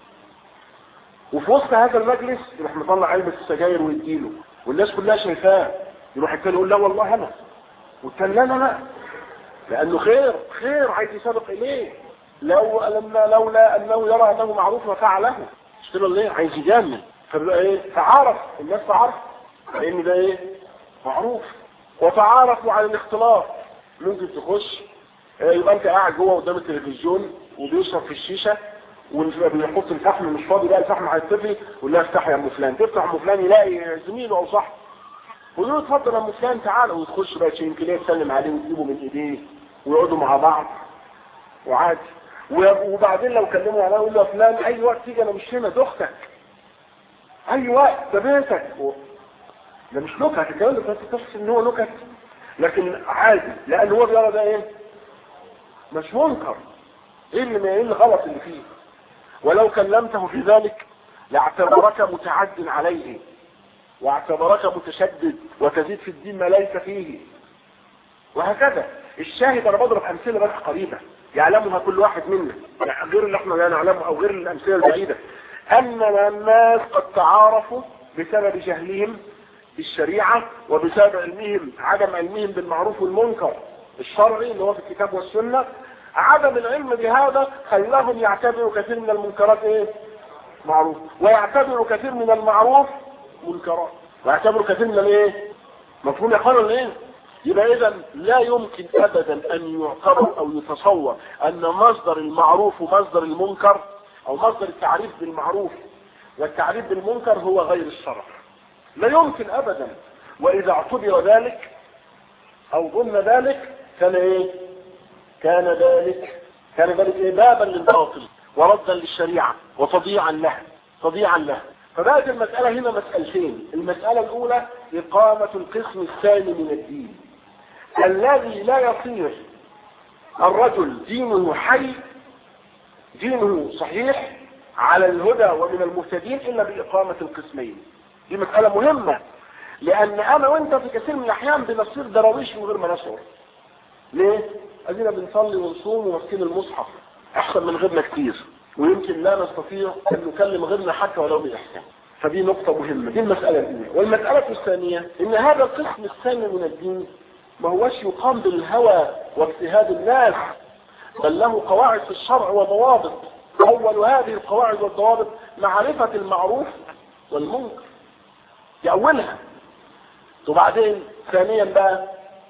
وفي وسط هذا المجلس يروح مطلع علبه السجاير ويديله والناس كلها شايفاه يروح التاني يقول لا والله انا والتاني لا لا لا لانه خير خير عايز يسابق اليه لو لما لولا انه يرى انه معروف وفعله اشتغل ليه عايز يجامل فبقى ايه تعارف الناس تعرف لان ده ايه معروف وتعارفوا على الاختلاط ممكن تخش يبقى انت قاعد جوه قدام التلفزيون وبيشرب في الشيشه وبيحط الفحم مش فاضي بقى الفحم هيتطفي ولا افتح يا ام فلان تفتح ام فلان يلاقي زميله او صاحبه ويقول له اتفضل يا ام فلان تعالى وتخش بقى يمكن يسلم عليه وتجيبه من ايديه ويقعدوا مع بعض وعادي وبعدين لو كلموا عليه يقول له فلان اي وقت تيجي انا مش هنا ده اختك اي وقت ده بيتك ده مش نكت الكلام ده تحس ان هو نكت لكن عادي لان هو بيرى ده ايه مش منكر ايه اللي ايه اللي غلط اللي فيه ولو كلمته في ذلك لاعتبرك متعد عليه واعتبرك متشدد وتزيد في الدين ما ليس فيه وهكذا الشاهد انا بضرب امثله بس قريبه يعلمها كل واحد منا يعني غير اللي احنا لا نعلمه او غير الامثله البعيده ان الناس قد تعارفوا بسبب جهلهم بالشريعه وبسبب علمهم عدم علمهم بالمعروف والمنكر الشرعي اللي هو في الكتاب والسنه عدم العلم بهذا خلاهم يعتبروا كثير من المنكرات ايه معروف ويعتبروا كثير من المعروف منكرات ويعتبروا كثير من الايه مفهوم يا اخوانا ايه يبقى اذا لا يمكن ابدا ان يعتبر او يتصور ان مصدر المعروف ومصدر المنكر او مصدر التعريف بالمعروف والتعريف بالمنكر هو غير الشرع لا يمكن ابدا واذا اعتبر ذلك او ظن ذلك كان ايه كان ذلك كان ذلك إيه بابا للباطل وردا للشريعة وتضييعا لها تضييعا لها فبقت المسألة هنا مسألتين المسألة الأولى إقامة القسم الثاني من الدين الذي لا يصير الرجل دينه حي دينه صحيح على الهدى ومن المهتدين إلا بإقامة القسمين دي مسألة مهمة لأن أنا وأنت في كثير من الأحيان بنصير دراويش من غير ما نشعر ليه؟ أدينا بنصلي ونصوم وماسكين المصحف أحسن من غيرنا كتير ويمكن لا نستطيع أن نكلم غيرنا حتى ولو بإحسان فدي نقطة مهمة دي المسألة الأولى والمسألة الثانية إن هذا القسم الثاني من الدين ما هوش يقام بالهوى واجتهاد الناس بل له قواعد في الشرع وضوابط أول هذه القواعد والضوابط معرفة المعروف والمنكر يأولها وبعدين ثانيا بقى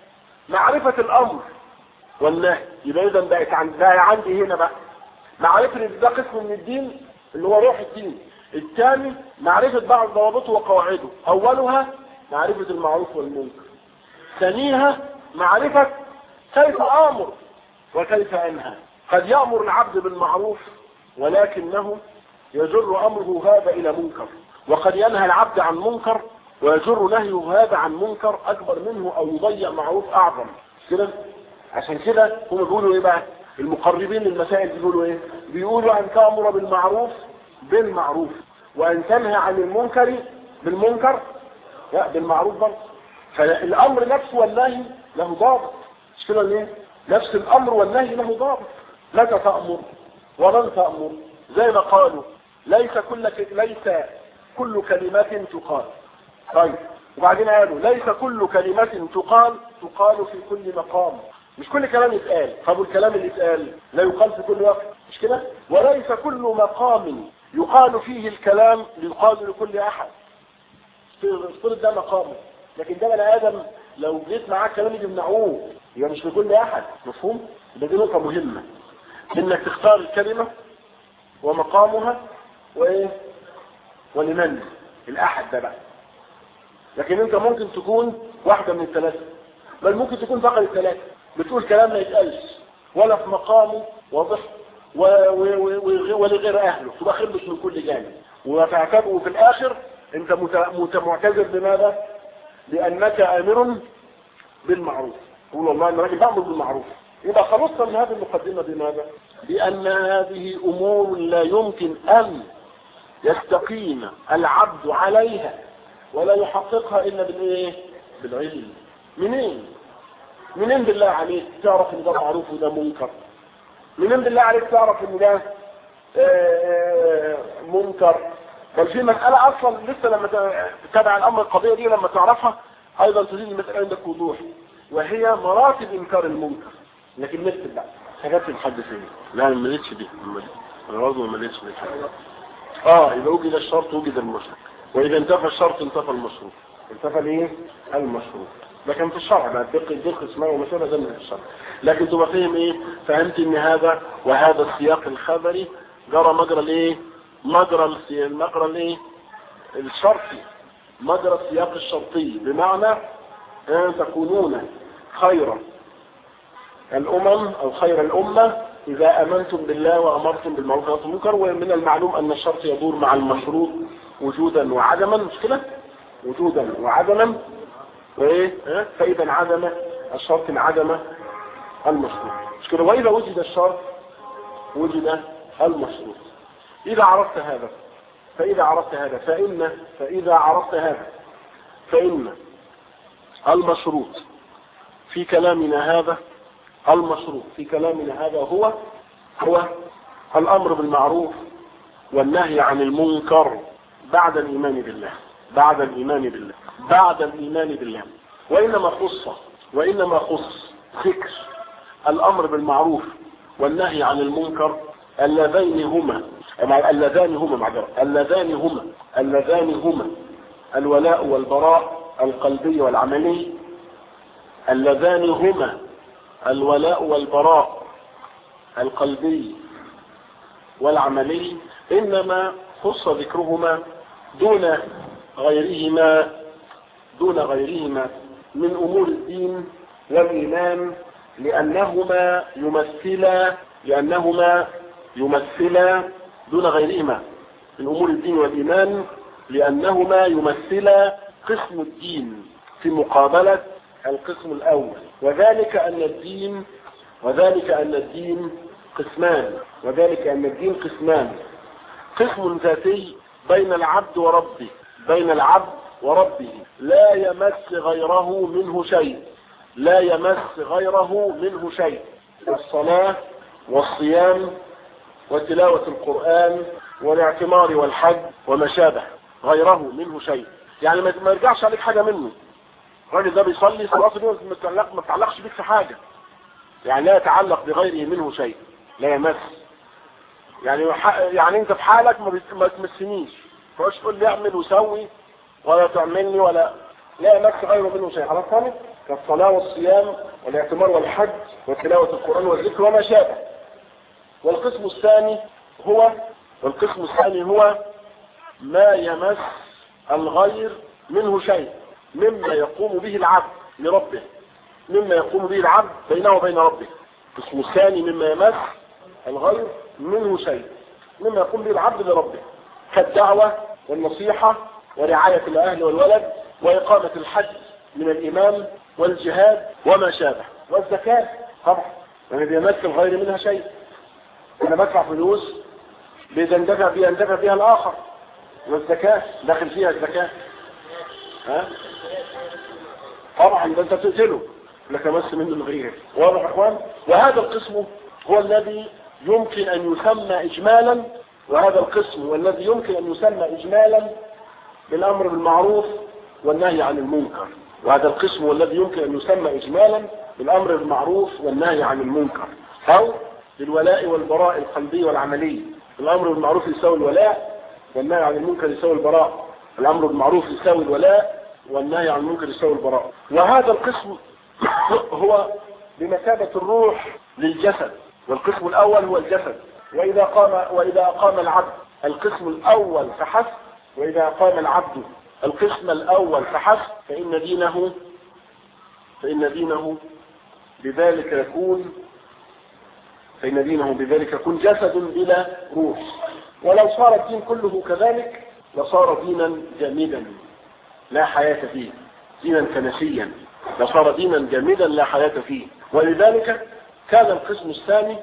معرفة الامر والنهي يبقى اذا بقت عن- بقى عندي هنا بقى معرفة ان ده قسم من الدين اللي هو روح الدين الثاني معرفة بعض ضوابطه وقواعده اولها معرفة المعروف والمنكر ثانيها معرفة كيف امر وكيف انهى قد يأمر العبد بالمعروف ولكنه يجر امره هذا الى منكر وقد ينهى العبد عن منكر ويجر نهيه هذا عن منكر اكبر منه او يضيع معروف اعظم كده عشان كده هم بيقولوا ايه بقى المقربين للمسائل بيقولوا ايه بيقولوا ان تأمر بالمعروف بالمعروف وان تنهى عن المنكر بالمنكر لا بالمعروف برضه فالامر نفسه والنهي له ضابط مش كده ليه نفس الامر والنهي له ضابط متى تأمر ومن تأمر زي ما قالوا ليس كل ك... ليس كل كلمات تقال طيب وبعدين قالوا ليس كل كلمة تقال تقال في كل مقام مش كل كلام يتقال طب الكلام اللي يتقال لا يقال في كل وقت مش كده وليس كل مقام يقال فيه الكلام يقال لكل احد افترض ده مقامه لكن ده بني ادم لو جيت معاه كلام يمنعوه يبقى مش لكل احد مفهوم يبقى دي نقطه مهمه انك تختار الكلمه ومقامها وايه ولمن الاحد ده بقى لكن انت ممكن تكون واحده من الثلاثه بل ممكن تكون فقط الثلاثه بتقول كلام ما يتقالش ولا في مقامه واضح و- و- و- و- ولغير اهله تبقى خلص من كل جانب وتعتبره في الاخر انت مت- مت- معتذر بماذا لانك امر بالمعروف تقول والله انا راجل بعمل بالمعروف يبقى خلصت من هذه المقدمه بماذا بان هذه امور لا يمكن ان يستقيم العبد عليها ولا يحققها الا بالايه بالعلم منين منين بالله عليك تعرف ان ده معروف وده منكر منين بالله عليك تعرف ان ده آه، منكر بل في مسألة اصلا لسه لما تتابع الامر القضية دي لما تعرفها ايضا تزيد المسألة عندك وضوح وهي مراتب انكار المنكر لكن نكتب بقى حاجات الحدثية لا انا ما مليتش دي انا برضه ما مليتش دي اه اذا وجد الشرط وجد المشروط واذا انتفى الشرط انتفى المشروط انتفى الايه المشروط ده كان في الشرع بقى الدق الدق اسمه ومشابه ده من الشرع لكن تبقى فاهم ايه فهمت ان هذا وهذا السياق الخبري جرى مجرى الايه مجرى السي- مجرى الايه الشرطي مجرى السياق الشرطي بمعنى ان تكونون خيرا الامم او خير الامه اذا امنتم بالله وامرتم بالمعروف ونهيتم عن المنكر ومن المعلوم ان الشرط يدور مع المشروط وجودا وعدما مش كده وجودا وعدما وايه ها؟ فاذا انعدم الشرط انعدم المشروط مش كده واذا وجد الشرط وجد المشروط اذا عرفت هذا فاذا عرفت هذا فان فاذا عرفت هذا فان المشروط في كلامنا هذا المشروط في كلامنا هذا هو هو الامر بالمعروف والنهي عن المنكر بعد الايمان بالله بعد الايمان بالله بعد الايمان بالله وانما خص وانما خص ذكر الامر بالمعروف والنهي عن المنكر اللذين هما اللذان هما معذرة اللذان هما اللذان هما الولاء والبراء القلبي والعملي اللذان هما الولاء والبراء القلبي والعملي انما خص ذكرهما دون غيرهما دون غيرهما من امور الدين والايمان لانهما يمثلا لانهما يمثلا دون غيرهما من امور الدين والايمان لانهما يمثلا قسم الدين في مقابلة القسم الاول وذلك ان الدين وذلك ان الدين قسمان وذلك ان الدين قسمان قسم ذاتي بين العبد وربه بين العبد وربه لا يمس غيره منه شيء لا يمس غيره منه شيء الصلاة والصيام وتلاوة القرآن والاعتمار والحج وما شابه غيره منه شيء يعني ما ما يرجعش عليك حاجة منه الراجل ده بيصلي صلاة اليوم ما تعلق- ما تعلقش بيك في حاجة يعني لا يتعلق بغيره منه شيء لا يمس يعني ح- يعني انت في حالك ما, بت- ما تمسنيش تقعدش تقول لي اعمل وسوي ولا تعملني ولا لا يمس غيره منه شيء خلاص ثاني كالصلاة والصيام والاعتمار والحج وتلاوة القرآن والذكر وما شابه والقسم الثاني هو والقسم الثاني هو ما يمس الغير منه شيء مما يقوم به العبد لربه مما يقوم به العبد بينه وبين ربه القسم الثاني مما يمس الغير منه شيء مما يقوم به العبد لربه كالدعوة والنصيحة ورعاية الأهل والولد وإقامة الحج من الإمام والجهاد وما شابه والزكاة طبعا يعني بيمس الغير منها شيء أنا بدفع فلوس بيندفع بيها يندفع بها الآخر والزكاة داخل فيها الزكاة ها طبعا ده انت تقتله لك مس منه الغير واضح يا اخوان وهذا القسم هو الذي يمكن ان يسمى اجمالا وهذا القسم هو الذي يمكن ان يسمى اجمالا بالامر بالمعروف والنهي عن المنكر وهذا القسم هو الذي يمكن ان يسمى اجمالا بالامر بالمعروف والنهي عن المنكر او بالولاء والبراء القلبي والعملي الامر بالمعروف يساوي الولاء والنهي عن المنكر يساوي البراء الامر بالمعروف يساوي الولاء والنهي عن المنكر يساوي البراء وهذا القسم هو بمثابة الروح للجسد والقسم الاول هو الجسد واذا قام واذا قام العبد القسم الاول فحسب واذا قام العبد القسم الاول فحسب فان دينه فان دينه بذلك يكون فإن دينه بذلك يكون جسد بلا روح ولو صار الدين كله كذلك لصار دينا جامدا لا حياة فيه دينا كنسيا لصار دينا جامدا لا حياة فيه ولذلك كان القسم الثاني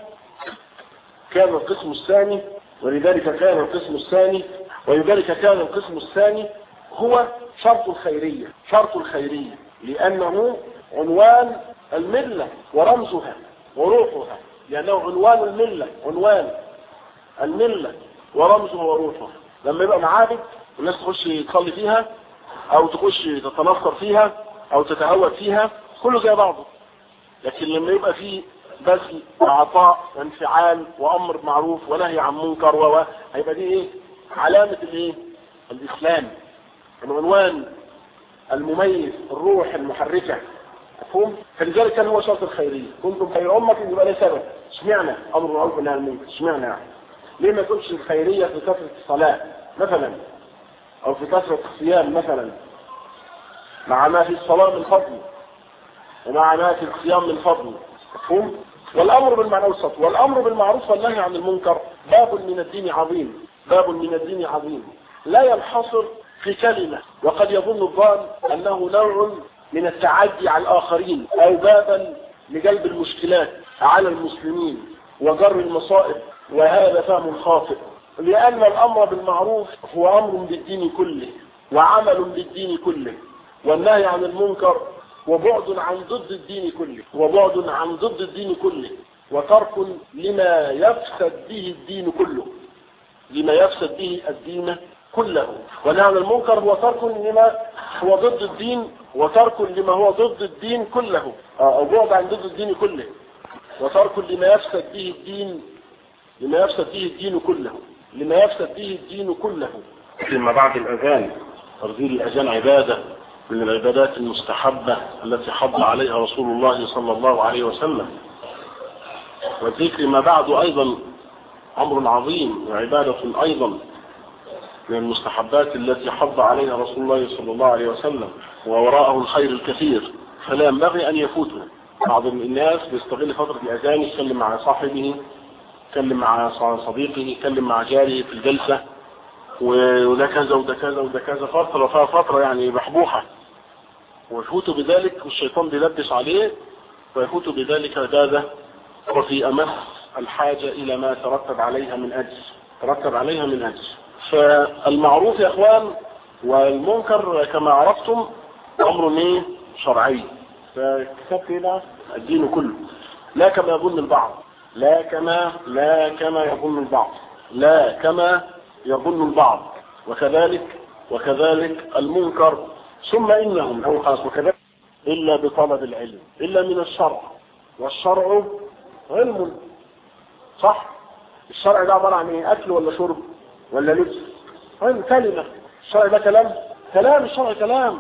كان القسم الثاني ولذلك كان القسم الثاني ولذلك كان القسم الثاني هو شرط الخيرية شرط الخيرية لأنه عنوان الملة ورمزها وروحها لأنه عنوان الملة عنوان الملة ورمزها وروحها لما يبقى معابد والناس تخش تصلي فيها او تخش تتنصر فيها او تتهود فيها كله زي بعضه لكن لما يبقى فيه بذل وعطاء وانفعال وامر معروف ونهي عن منكر و هيبقى دي ايه علامة الايه الاسلام العنوان المميز الروح المحركة مفهوم فلذلك كان هو شرط الخيرية كنتم خير امة يبقى ليه سبب اشمعنى امر معروف ونهي عن المنكر اشمعنى يعني ليه ما تقولش الخيرية في كثرة الصلاة مثلا او في كثرة الصيام مثلا مع ما في الصلاة من فضل ومع ما في الصيام من فضل مفهوم والامر بالمعروف والصف والامر بالمعروف والنهي عن المنكر باب من الدين عظيم باب من الدين عظيم لا ينحصر في كلمة وقد يظن الظان انه نوع من التعدي على الاخرين او بابا لجلب المشكلات على المسلمين وجر المصائب وهذا فهم خاطئ لأن الأمر بالمعروف هو أمر بالدين كله وعمل بالدين كله والنهي عن المنكر وبعد عن ضد الدين كله وبعد عن ضد الدين كله وترك لما يفسد به الدين كله لما يفسد به الدين كله والنهي عن المنكر هو ترك لما هو ضد الدين وترك لما هو ضد الدين كله أو بعد عن ضد الدين كله وترك لما يفسد به الدين لما يفسد به الدين كله لما يفسد به الدين كله لما بعد الأذان ترذيل الأذان عبادة من العبادات المستحبة التي حض عليها رسول الله صلى الله عليه وسلم والذكر ما بعد أيضا أمر عظيم وعبادة أيضا من المستحبات التي حض عليها رسول الله صلى الله عليه وسلم ووراءه الخير الكثير فلا ينبغي أن يفوته بعض الناس بيستغل فترة الأذان يتكلم مع صاحبه يتكلم مع صديقه يتكلم مع جاره في الجلسة وده كذا وده كذا وده كذا فترة فيها فترة يعني محبوحة ويفوت بذلك والشيطان بيلبس عليه ويفوت بذلك عبادة وفي أمس الحاجة إلى ما ترتب عليها من أجل ترتب عليها من أجل فالمعروف يا أخوان والمنكر كما عرفتم أمر ايه شرعي فكتاب كده الدين كله لا كما يظن البعض لا كما لا كما يظن البعض لا كما يظن البعض وكذلك وكذلك المنكر ثم إنهم أو خاص وكذلك إلا بطلب العلم إلا من الشرع والشرع علم صح الشرع ده عبارة عن ايه أكل ولا شرب ولا لبس علم كلمة الشرع ده كلام كلام الشرع كلام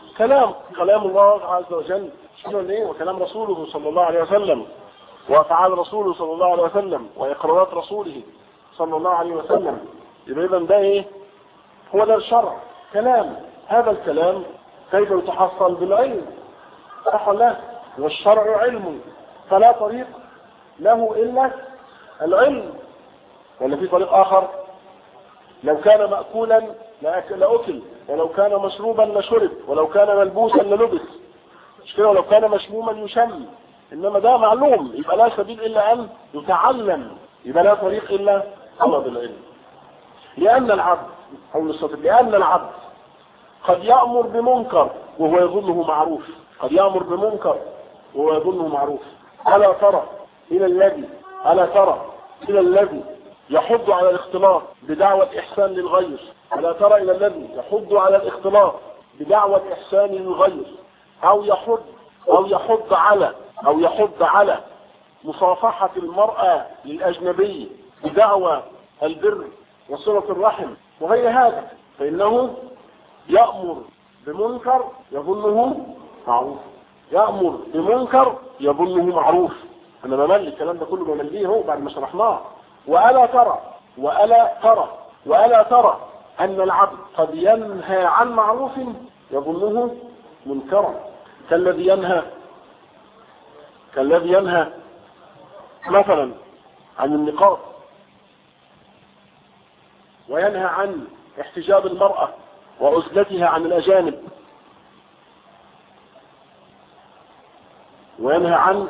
كلام كلام الله عز وجل شنو ايه وكلام رسوله صلى الله عليه وسلم وافعال رسوله صلى الله عليه وسلم واقرارات رسوله صلى الله عليه وسلم يبقى اذا ده ايه هو ده الشرع كلام هذا الكلام كيف يتحصل بالعلم صح ولا والشرع علم فلا طريق له الا العلم ولا في طريق اخر لو كان مأكولا لأكل ولو كان مشروبا لشرب ولو كان ملبوسا للبس مش كده ولو كان مشموما يشم انما ده معلوم يبقى لا سبيل الا ان يتعلم يبقى لا طريق الا طلب العلم لان العبد حول السطر لان العبد قد يأمر بمنكر وهو يظنه معروف قد يأمر بمنكر وهو يظنه معروف ألا ترى إلى الذي ألا ترى إلى الذي يحض على الاختلاط بدعوة إحسان للغير ألا ترى إلى الذي يحض على الاختلاط بدعوة إحسان للغير أو يحض أو يحض على أو يحض على مصافحة المرأة للأجنبي بدعوة البر وصلة الرحم وغير هذا فإنه يأمر بمنكر يظنه معروف يأمر بمنكر يظنه معروف أنا بملي الكلام ده كله بمليه هو بعد ما شرحناه وألا ترى وألا ترى وألا ترى أن العبد قد ينهى عن معروف يظنه منكرا كالذي ينهى كالذي ينهى مثلا عن النقاط وينهى عن احتجاب المرأة وعزلتها عن الأجانب وينهى عن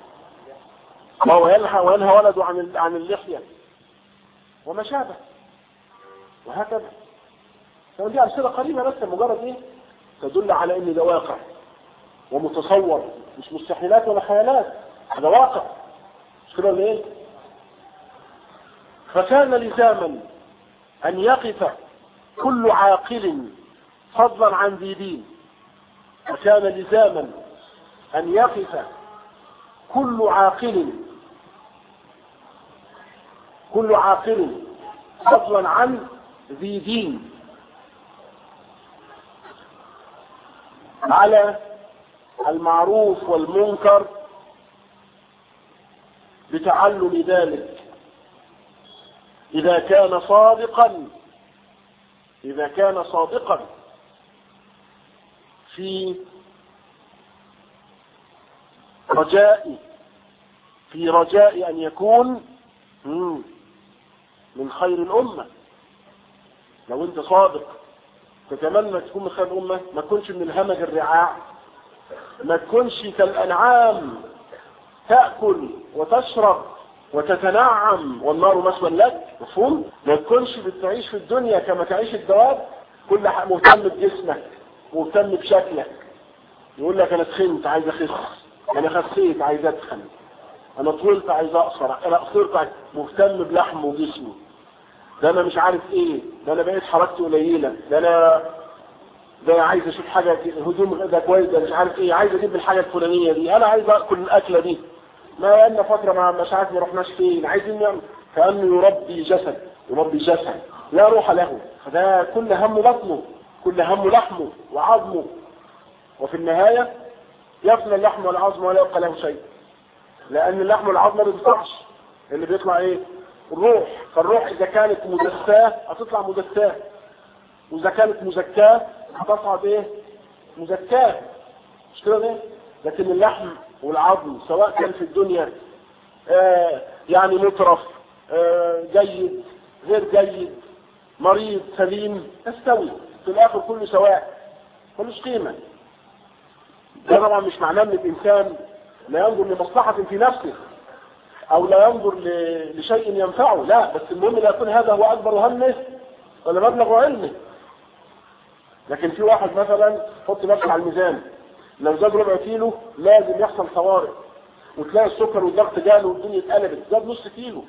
وينهى وينهى ولده عن عن اللحية وما شابه وهكذا دي أمثلة قريبة بس مجرد إيه تدل على إن ده واقع ومتصور مش مستحيلات ولا خيالات هذا واقع مش كده ولا إيه فكان لزاما أن يقف كل عاقل فضلا عن ذي دين فكان لزاما أن يقف كل عاقل كل عاقل فضلا عن ذي دين على المعروف والمنكر بتعلم ذلك إذا كان صادقا إذا كان صادقا في رجاء في رجاء أن يكون من خير الأمة لو أنت صادق تتمنى تكون من خير الأمة ما تكونش من الهمج الرعاع ما تكونش كالأنعام تأكل وتشرب وتتنعم والنار مسوى لك مفهوم ما تكونش بتعيش في الدنيا كما تعيش الدواب كل مهتم بجسمك مهتم بشكلك يقول لك انا تخنت عايز اخس انا خسيت عايز اتخن انا طولت عايز اقصر انا قصرت عايز مهتم بلحم وجسمي ده انا مش عارف ايه ده انا بقيت حركتي قليله ده انا ده عايز اشوف حاجه هدوم ده كويس ده مش عارف ايه عايز اجيب الحاجه الفلانيه دي انا عايز اكل الاكله دي ما لنا فتره ما مش عارف ما رحناش فين عايزين نعمل كانه يربي جسد يربي جسد لا روح له فده كل همه بطنه كل همه لحمه وعظمه وفي النهايه يفنى اللحم والعظم ولا يبقى له شيء لان اللحم والعظم ما بيطلعش اللي بيطلع ايه الروح فالروح اذا كانت مدساه هتطلع مدساه واذا كانت مزكاه هتصعد ايه مزكاه مش كده ايه لكن اللحم والعظم سواء كان في الدنيا آه يعني مترف آه جيد غير جيد مريض سليم يستوي في الاخر كله سواء ملوش قيمه ده طبعا مش معناه ان الانسان لا ينظر لمصلحه في نفسه او لا ينظر لشيء ينفعه لا بس المهم لا يكون هذا هو اكبر همه ولا مبلغ علمه لكن في واحد مثلا حط نفسه على الميزان لو زاد ربع كيلو لازم يحصل طوارئ وتلاقي السكر والضغط جاله والدنيا اتقلبت زاد نص كيلو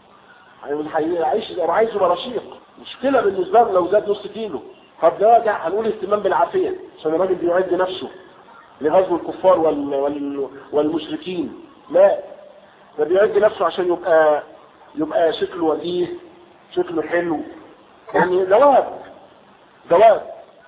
هيعيش عايز يبقى رشيق مشكله بالنسبه له لو زاد نص كيلو طب ده راجع هنقول اهتمام بالعافيه عشان الراجل بيعد نفسه لغزو الكفار وال... وال... والمشركين لا ده بيعد نفسه عشان يبقى يبقى شكله وجيه شكله حلو يعني دواب دواب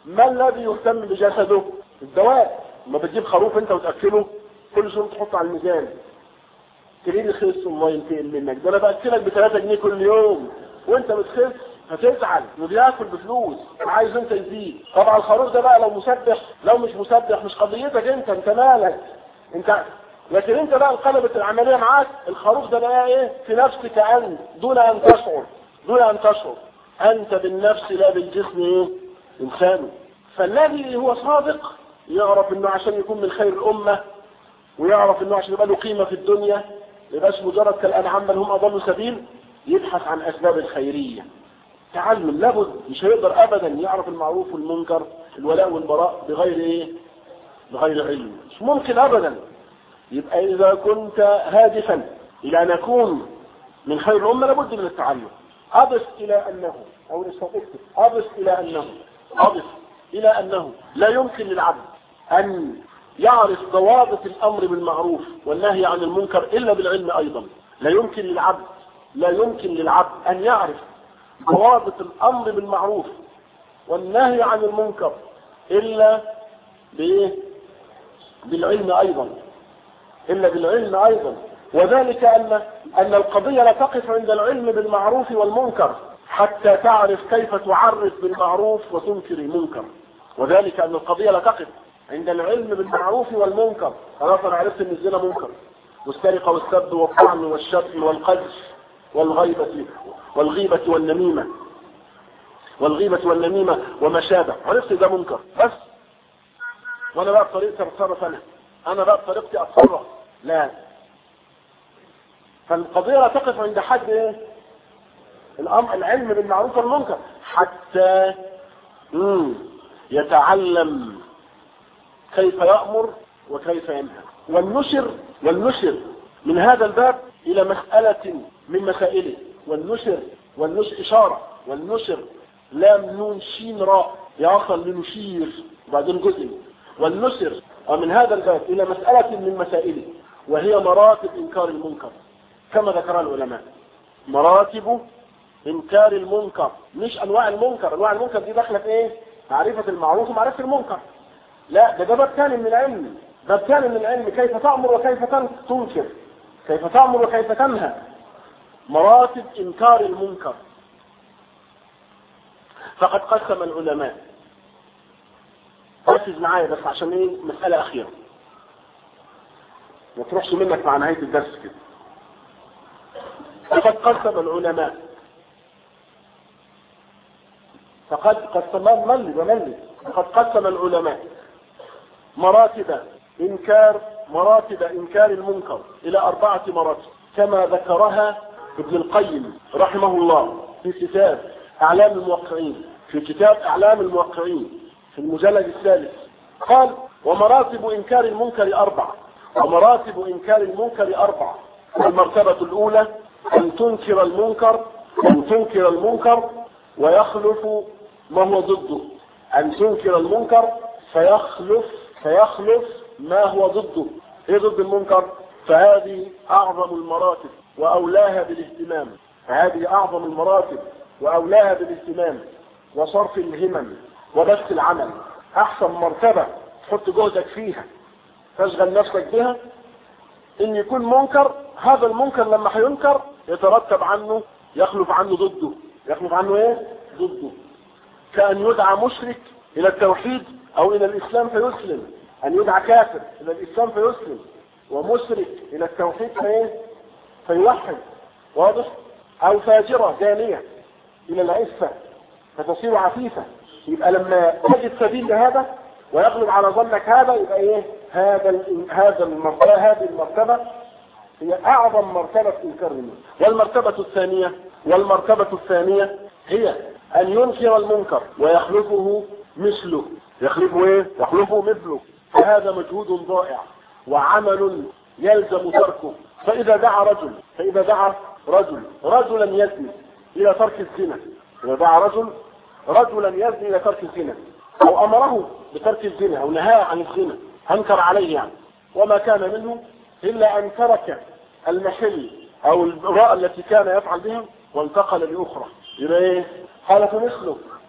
ما الذي يهتم بجسده الدواء ما بتجيب خروف انت وتاكله كل شويه تحطه على الميزان تريد يخس الله ينتقم منك ده انا باكلك ب 3 جنيه كل يوم وانت بتخس هتزعل وبياكل بفلوس عايز انت يزيد طبعا الخروف ده بقى لو مسبح لو مش مسبح مش قضيتك انت انت مالك انت لكن انت بقى انقلبت العمليه معاك الخروف ده بقى ايه في نفسك انت دون ان تشعر دون ان تشعر انت بالنفس لا بالجسم ايه انسان فالذي هو صادق يعرف انه عشان يكون من خير الامه ويعرف انه عشان يبقى له قيمه في الدنيا يبقاش مجرد كالانعام بل هم اضلوا سبيل يبحث عن اسباب الخيريه تعلم لابد مش هيقدر ابدا يعرف المعروف والمنكر الولاء والبراء بغير ايه بغير علم مش ممكن ابدا يبقى اذا كنت هادفا الى ان اكون من خير الامه لابد من التعلم اضف الى انه او نستطيع اضف الى انه اضف الى انه لا يمكن للعبد ان يعرف ضوابط الامر بالمعروف والنهي عن المنكر الا بالعلم ايضا لا يمكن للعبد لا يمكن للعبد ان يعرف ضوابط الامر بالمعروف والنهي عن المنكر الا بايه بالعلم ايضا الا بالعلم ايضا وذلك ان ان القضيه لا تقف عند العلم بالمعروف والمنكر حتى تعرف كيف تعرف بالمعروف وتنكر المنكر وذلك ان القضيه لا تقف عند العلم بالمعروف والمنكر خلاص انا عرفت ان الزنا منكر والسرقه والسب والطعن والشتم والقذف والغيبه والغيبه والنميمه والغيبه والنميمه وما شابه عرفت ده منكر بس وانا بقى بطريقتي اتصرف انا انا بقى بطريقتي اتصرف لا فالقضيه لا تقف عند حد ايه الامر العلم بالمعروف والمنكر حتى مم. يتعلم كيف يأمر وكيف ينهى والنشر والنشر من هذا الباب إلى مسألة من مسائله والنشر والنشر إشارة والنشر لام نون شين راء يصل لنشير وبعدين جزء والنشر ومن هذا الباب إلى مسألة من مسائله وهي مراتب إنكار المنكر كما ذكر العلماء مراتب إنكار المنكر مش أنواع المنكر أنواع المنكر دي داخلة في إيه معرفة المعروف ومعرفة المنكر لا ده ده باب ثاني من العلم باب ثاني من العلم كيف تأمر وكيف تنكر كيف تأمر وكيف تنهى مراتب إنكار المنكر فقد قسم العلماء ركز معايا بس عشان ايه مسألة أخيرة ما تروحش منك مع نهاية الدرس كده فقد قسم العلماء فقد قسم ملي وملي فقد قسم العلماء مراتب إنكار مراتب إنكار المنكر إلى أربعة مراتب كما ذكرها ابن القيم رحمه الله في كتاب أعلام الموقعين في كتاب أعلام الموقعين في المجلد الثالث قال ومراتب إنكار المنكر أربعة ومراتب إنكار المنكر أربعة المرتبة الأولى أن تنكر المنكر أن تنكر المنكر ويخلف ما هو ضده أن تنكر المنكر فيخلف فيخلف ما هو ضده ايه ضد المنكر فهذه اعظم المراتب واولاها بالاهتمام فهذه اعظم المراتب واولاها بالاهتمام وصرف الهمم وبث العمل احسن مرتبة تحط جهدك فيها تشغل نفسك بها ان يكون منكر هذا المنكر لما هينكر يترتب عنه يخلف عنه ضده يخلف عنه ايه ضده كأن يدعى مشرك الى التوحيد او الى الاسلام فيسلم ان يدعى كافر الى الاسلام فيسلم ومشرك الى التوحيد فايه فيوحد واضح او فاجرة زانية الى العفة فتصير عفيفة يبقى لما تجد سبيل لهذا ويغلب على ظنك هذا يبقى ايه هذا ال هذا المرتبة هذه المرتبة هي اعظم مرتبة انكار المنكر والمرتبة الثانية والمرتبة الثانية هي ان ينكر المنكر ويخلفه مثله يخلفه ايه يخلفه مثله فهذا مجهود ضائع وعمل يلزم تركه فاذا دعا رجل فاذا دعا رجل رجلا يزني الى ترك الزنا اذا دعا رجل رجلا يزني الى ترك الزنا او امره بترك الزنا او نهاه عن الزنا انكر عليه يعني وما كان منه الا ان ترك المحل او الامرأة التي كان يفعل بها وانتقل لاخرى يبقى ايه قال فمثله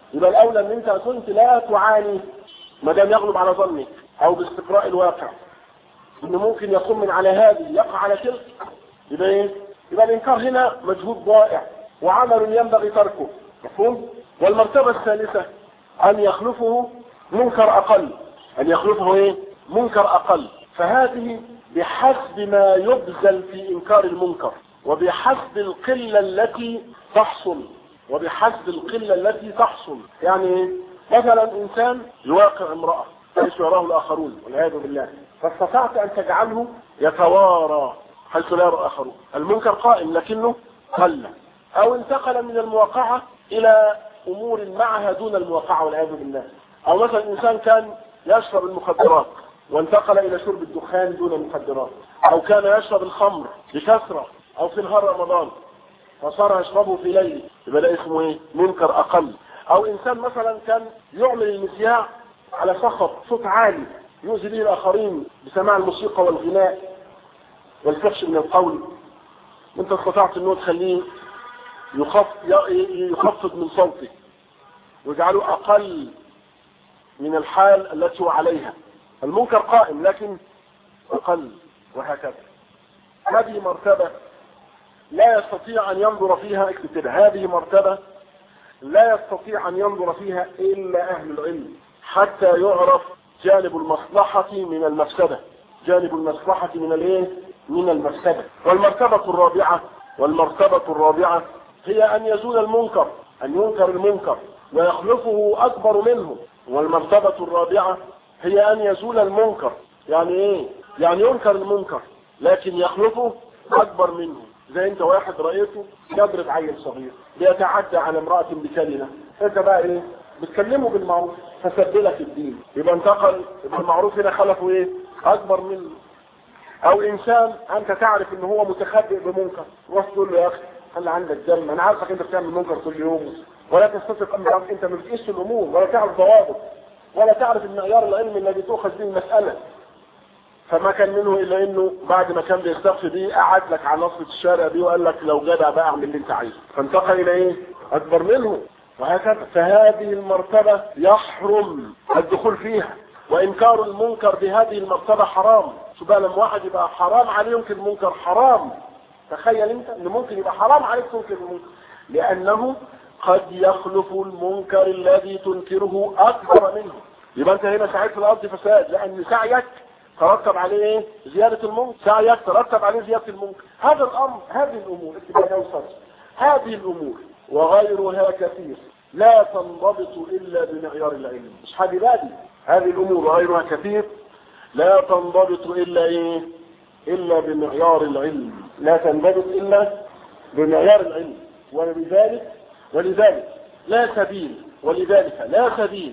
يبقى الاولى ان انت كنت لا تعاني ما دام يغلب على ظنك او باستقراء الواقع انه ممكن يكون من على هذه يقع على تلك يبقى ايه يبقى الانكار هنا مجهود ضائع وعمل ينبغي تركه مفهوم والمرتبه الثالثه ان يخلفه منكر اقل ان يخلفه ايه منكر اقل فهذه بحسب ما يبذل في انكار المنكر وبحسب القلة التي تحصل وبحسب القلة التي تحصل يعني ايه مثلا انسان يواقع امرأة حيث يراه الاخرون والعياذ بالله فاستطعت ان تجعله يتوارى حيث لا يرى الاخرون المنكر قائم لكنه قل او انتقل من المواقعة الى امور معها دون المواقعة والعياذ بالله او مثلا انسان كان يشرب المخدرات وانتقل الى شرب الدخان دون المخدرات او كان يشرب الخمر بكثرة او في نهار رمضان فصار يشربه في ليل يبقى ده اسمه ايه منكر اقل او انسان مثلا كان يعمل المذياع على صخب صوت عالي يؤذي به الاخرين بسماع الموسيقى والغناء والفحش من القول انت استطعت انه تخليه يخفض من صوته ويجعله اقل من الحال التي هو عليها المنكر قائم لكن اقل وهكذا هذه مرتبة لا يستطيع ان ينظر فيها اكتب كده هذه مرتبة لا يستطيع ان ينظر فيها الا اهل العلم حتى يعرف جانب المصلحة من المفسدة جانب المصلحة من الايه من المفسدة والمرتبة الرابعة والمرتبة الرابعة هي ان يزول المنكر ان ينكر المنكر ويخلفه اكبر منه والمرتبة الرابعة هي ان يزول المنكر يعني ايه يعني ينكر المنكر لكن يخلفه اكبر منه زي انت واحد رأيته يضرب عيل صغير بيتعدى على امرأة بكلمة انت بقى ايه بتكلمه بالمعروف فسبلك الدين يبقى انتقل يبقى المعروف هنا خلفه ايه اكبر منه او انسان انت تعرف ان هو متخبئ بمنكر وتقول تقول له يا اخي خلي عندك دم انا عارفك انت بتعمل منكر كل يوم ولا تستطيع ان انت ما بتقيسش الامور ولا تعرف ضوابط ولا تعرف المعيار العلمي الذي تؤخذ به المسألة فما كان منه الا انه بعد ما كان بيستغفر دي قعد لك على نصف الشارع دي وقال لك لو جدع بقى اعمل اللي انت عايزه فانتقل الى ايه اكبر منه وهكذا فهذه المرتبة يحرم الدخول فيها وانكار المنكر بهذه المرتبة حرام شو بقى لما واحد يبقى حرام عليه ينكر المنكر حرام تخيل انت ان ممكن يبقى حرام عليك تنكر المنكر لانه قد يخلف المنكر الذي تنكره اكبر منه يبقى انت هنا سعيت في الارض فساد لان سعيك ترتب عليه ايه زيادة المنكر سعيك ترتب عليه زيادة المنكر هذا الامر هذه الامور اتباع يوصل هذه الامور وغيرها كثير لا تنضبط الا بمعيار العلم مش حاجة بادي هذه الامور وغيرها كثير لا تنضبط الا ايه الا بمعيار العلم لا تنضبط الا بمعيار العلم ولذلك ولذلك لا سبيل ولذلك لا سبيل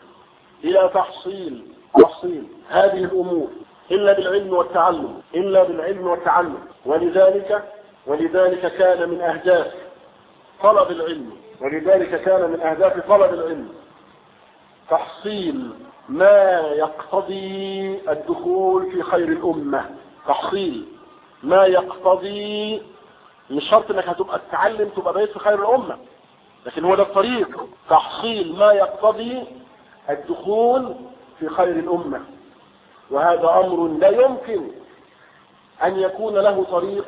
الى تحصيل تحصيل هذه الامور الا بالعلم والتعلم الا بالعلم والتعلم ولذلك ولذلك كان من اهداف طلب العلم ولذلك كان من اهداف طلب العلم تحصيل ما يقتضي الدخول في خير الامة تحصيل ما يقتضي مش شرط انك هتبقى تتعلم تبقى بقيت في خير الامة لكن هو ده الطريق تحصيل ما يقتضي الدخول في خير الامة وهذا امر لا يمكن ان يكون له طريق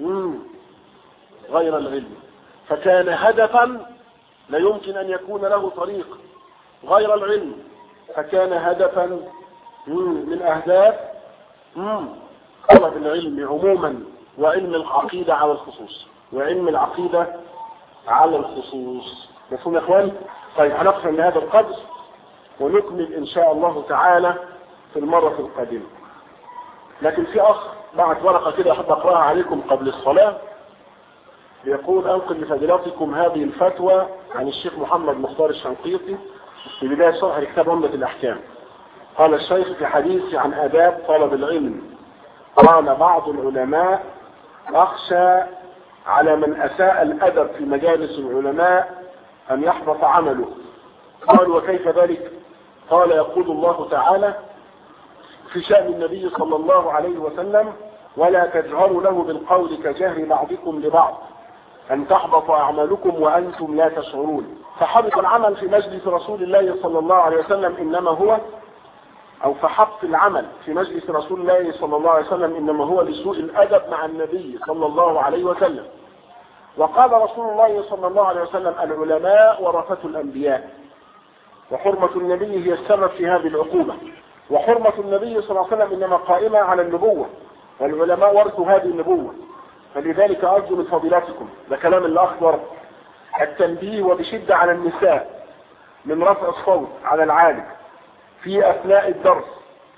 غير العلم فكان هدفا لا يمكن ان يكون له طريق غير العلم فكان هدفا من اهداف طلب العلم عموما وعلم العقيدة على الخصوص وعلم العقيدة على الخصوص مفهوم يا اخوان طيب هنقف عند هذا القدر ونكمل ان شاء الله تعالى في المرة القادمة لكن في اخ بعت ورقة كده احب اقراها عليكم قبل الصلاة يقول انقل لفضيلتكم هذه الفتوى عن الشيخ محمد مختار الشنقيطي في بداية شرح كتاب عمدة الاحكام قال الشيخ في حديث عن اداب طلب العلم قال بعض العلماء اخشى على من اساء الادب في مجالس العلماء ان يحبط عمله قال وكيف ذلك قال يقول الله تعالى في شأن النبي صلى الله عليه وسلم ولا تجهروا له بالقول كجهر بعضكم لبعض أن تحبط أعمالكم وأنتم لا تشعرون فحبط العمل في مجلس رسول الله صلى الله عليه وسلم إنما هو أو فحبط العمل في مجلس رسول الله صلى الله عليه وسلم إنما هو لسوء الأدب مع النبي صلى الله عليه وسلم وقال رسول الله صلى الله عليه وسلم العلماء ورثة الأنبياء وحرمة النبي هي السبب في هذه العقوبة وحرمة النبي صلى الله عليه وسلم إنما قائمة على النبوة والعلماء ورثوا هذه النبوة فلذلك أرجو من فضيلتكم ده كلام اللي أخبر التنبيه وبشدة على النساء من رفع الصوت على العالم في أثناء الدرس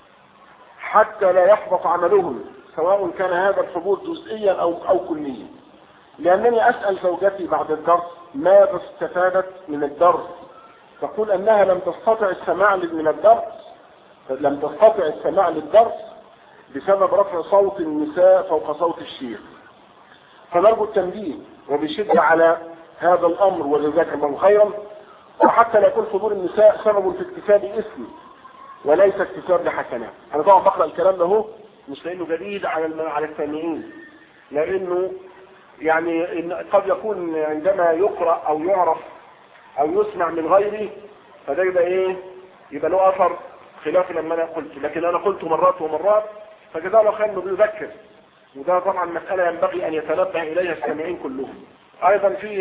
حتى لا يحبط عملهم سواء كان هذا الحبوط جزئيا أو, أو كليا لأنني أسأل زوجتي بعد الدرس ماذا استفادت من الدرس تقول أنها لم تستطع السماع من الدرس لم تستطع السماع للدرس بسبب رفع صوت النساء فوق صوت الشيخ فنرجو التنبيه وبشدة على هذا الأمر وجزاك الله خيرا وحتى لا يكون حضور النساء سبب في اكتساب اسم وليس اكتساب لحسنات انا طبعا بقرا الكلام ده اهو مش لانه جديد على على السامعين لانه يعني إن قد يكون عندما يقرا او يعرف او يسمع من غيره فده يبقى ايه يبقى له اثر خلاف لما انا قلت لكن انا قلت مرات ومرات فجزاه الله خير انه بيذكر وده طبعا مساله ينبغي ان يتنبه اليها السامعين كلهم ايضا في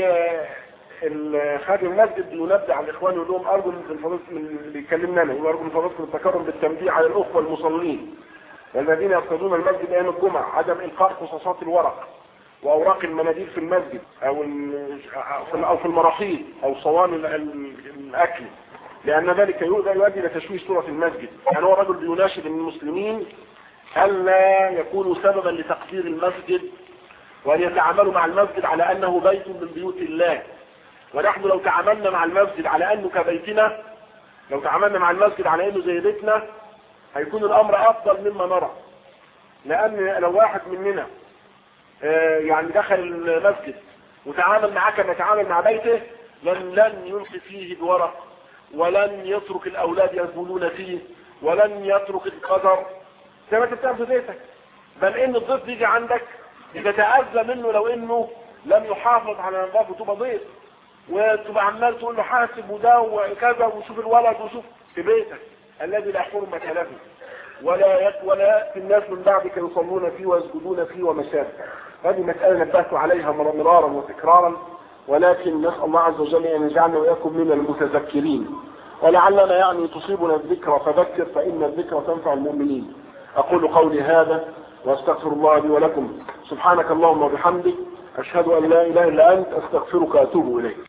خادم المسجد ينبه على الاخوان يقول لهم ارجو من فضيله من اللي بيكلمنا انا يقول ارجو من فضيلتكم التكرم بالتنبيه على الاخوه المصلين الذين يصطادون المسجد ايام الجمعه عدم القاء قصاصات الورق واوراق المناديل في المسجد او او في المراحيض او صواني الاكل لان ذلك يؤدي يؤدي الى تشويش صوره المسجد يعني هو رجل بيناشد المسلمين الا يكونوا سببا لتقدير المسجد وان يتعاملوا مع المسجد على انه بيت من بيوت الله ونحن لو تعاملنا مع المسجد على انه كبيتنا لو تعاملنا مع المسجد على انه زي بيتنا هيكون الامر افضل مما نرى لان لو واحد مننا يعني دخل المسجد وتعامل معاه كما يتعامل مع بيته لن لن يلقي فيه بورق ولن يترك الاولاد ينزلون فيه ولن يترك القدر زي ما انت بتعمل في بيتك بل ان الضيف بيجي عندك بتتاذى منه لو انه لم يحافظ على نظافه تبقى ضيف وتبقى عمال تقول له حاسب وده وكذا وشوف الولد وشوف في بيتك الذي لا حرمة له ولا يك ولا يأتي الناس من بعدك يصلون فيه ويسجدون فيه ومشابه هذه مسألة نبهت عليها مرارا وتكرارا ولكن نسأل الله عز وجل أن يجعلنا وإياكم من المتذكرين ولعلنا يعني تصيبنا الذكرى فذكر فإن الذكرى تنفع المؤمنين أقول قولي هذا واستغفر الله لي ولكم سبحانك اللهم وبحمدك أشهد أن لا إله إلا أنت أستغفرك وأتوب إليك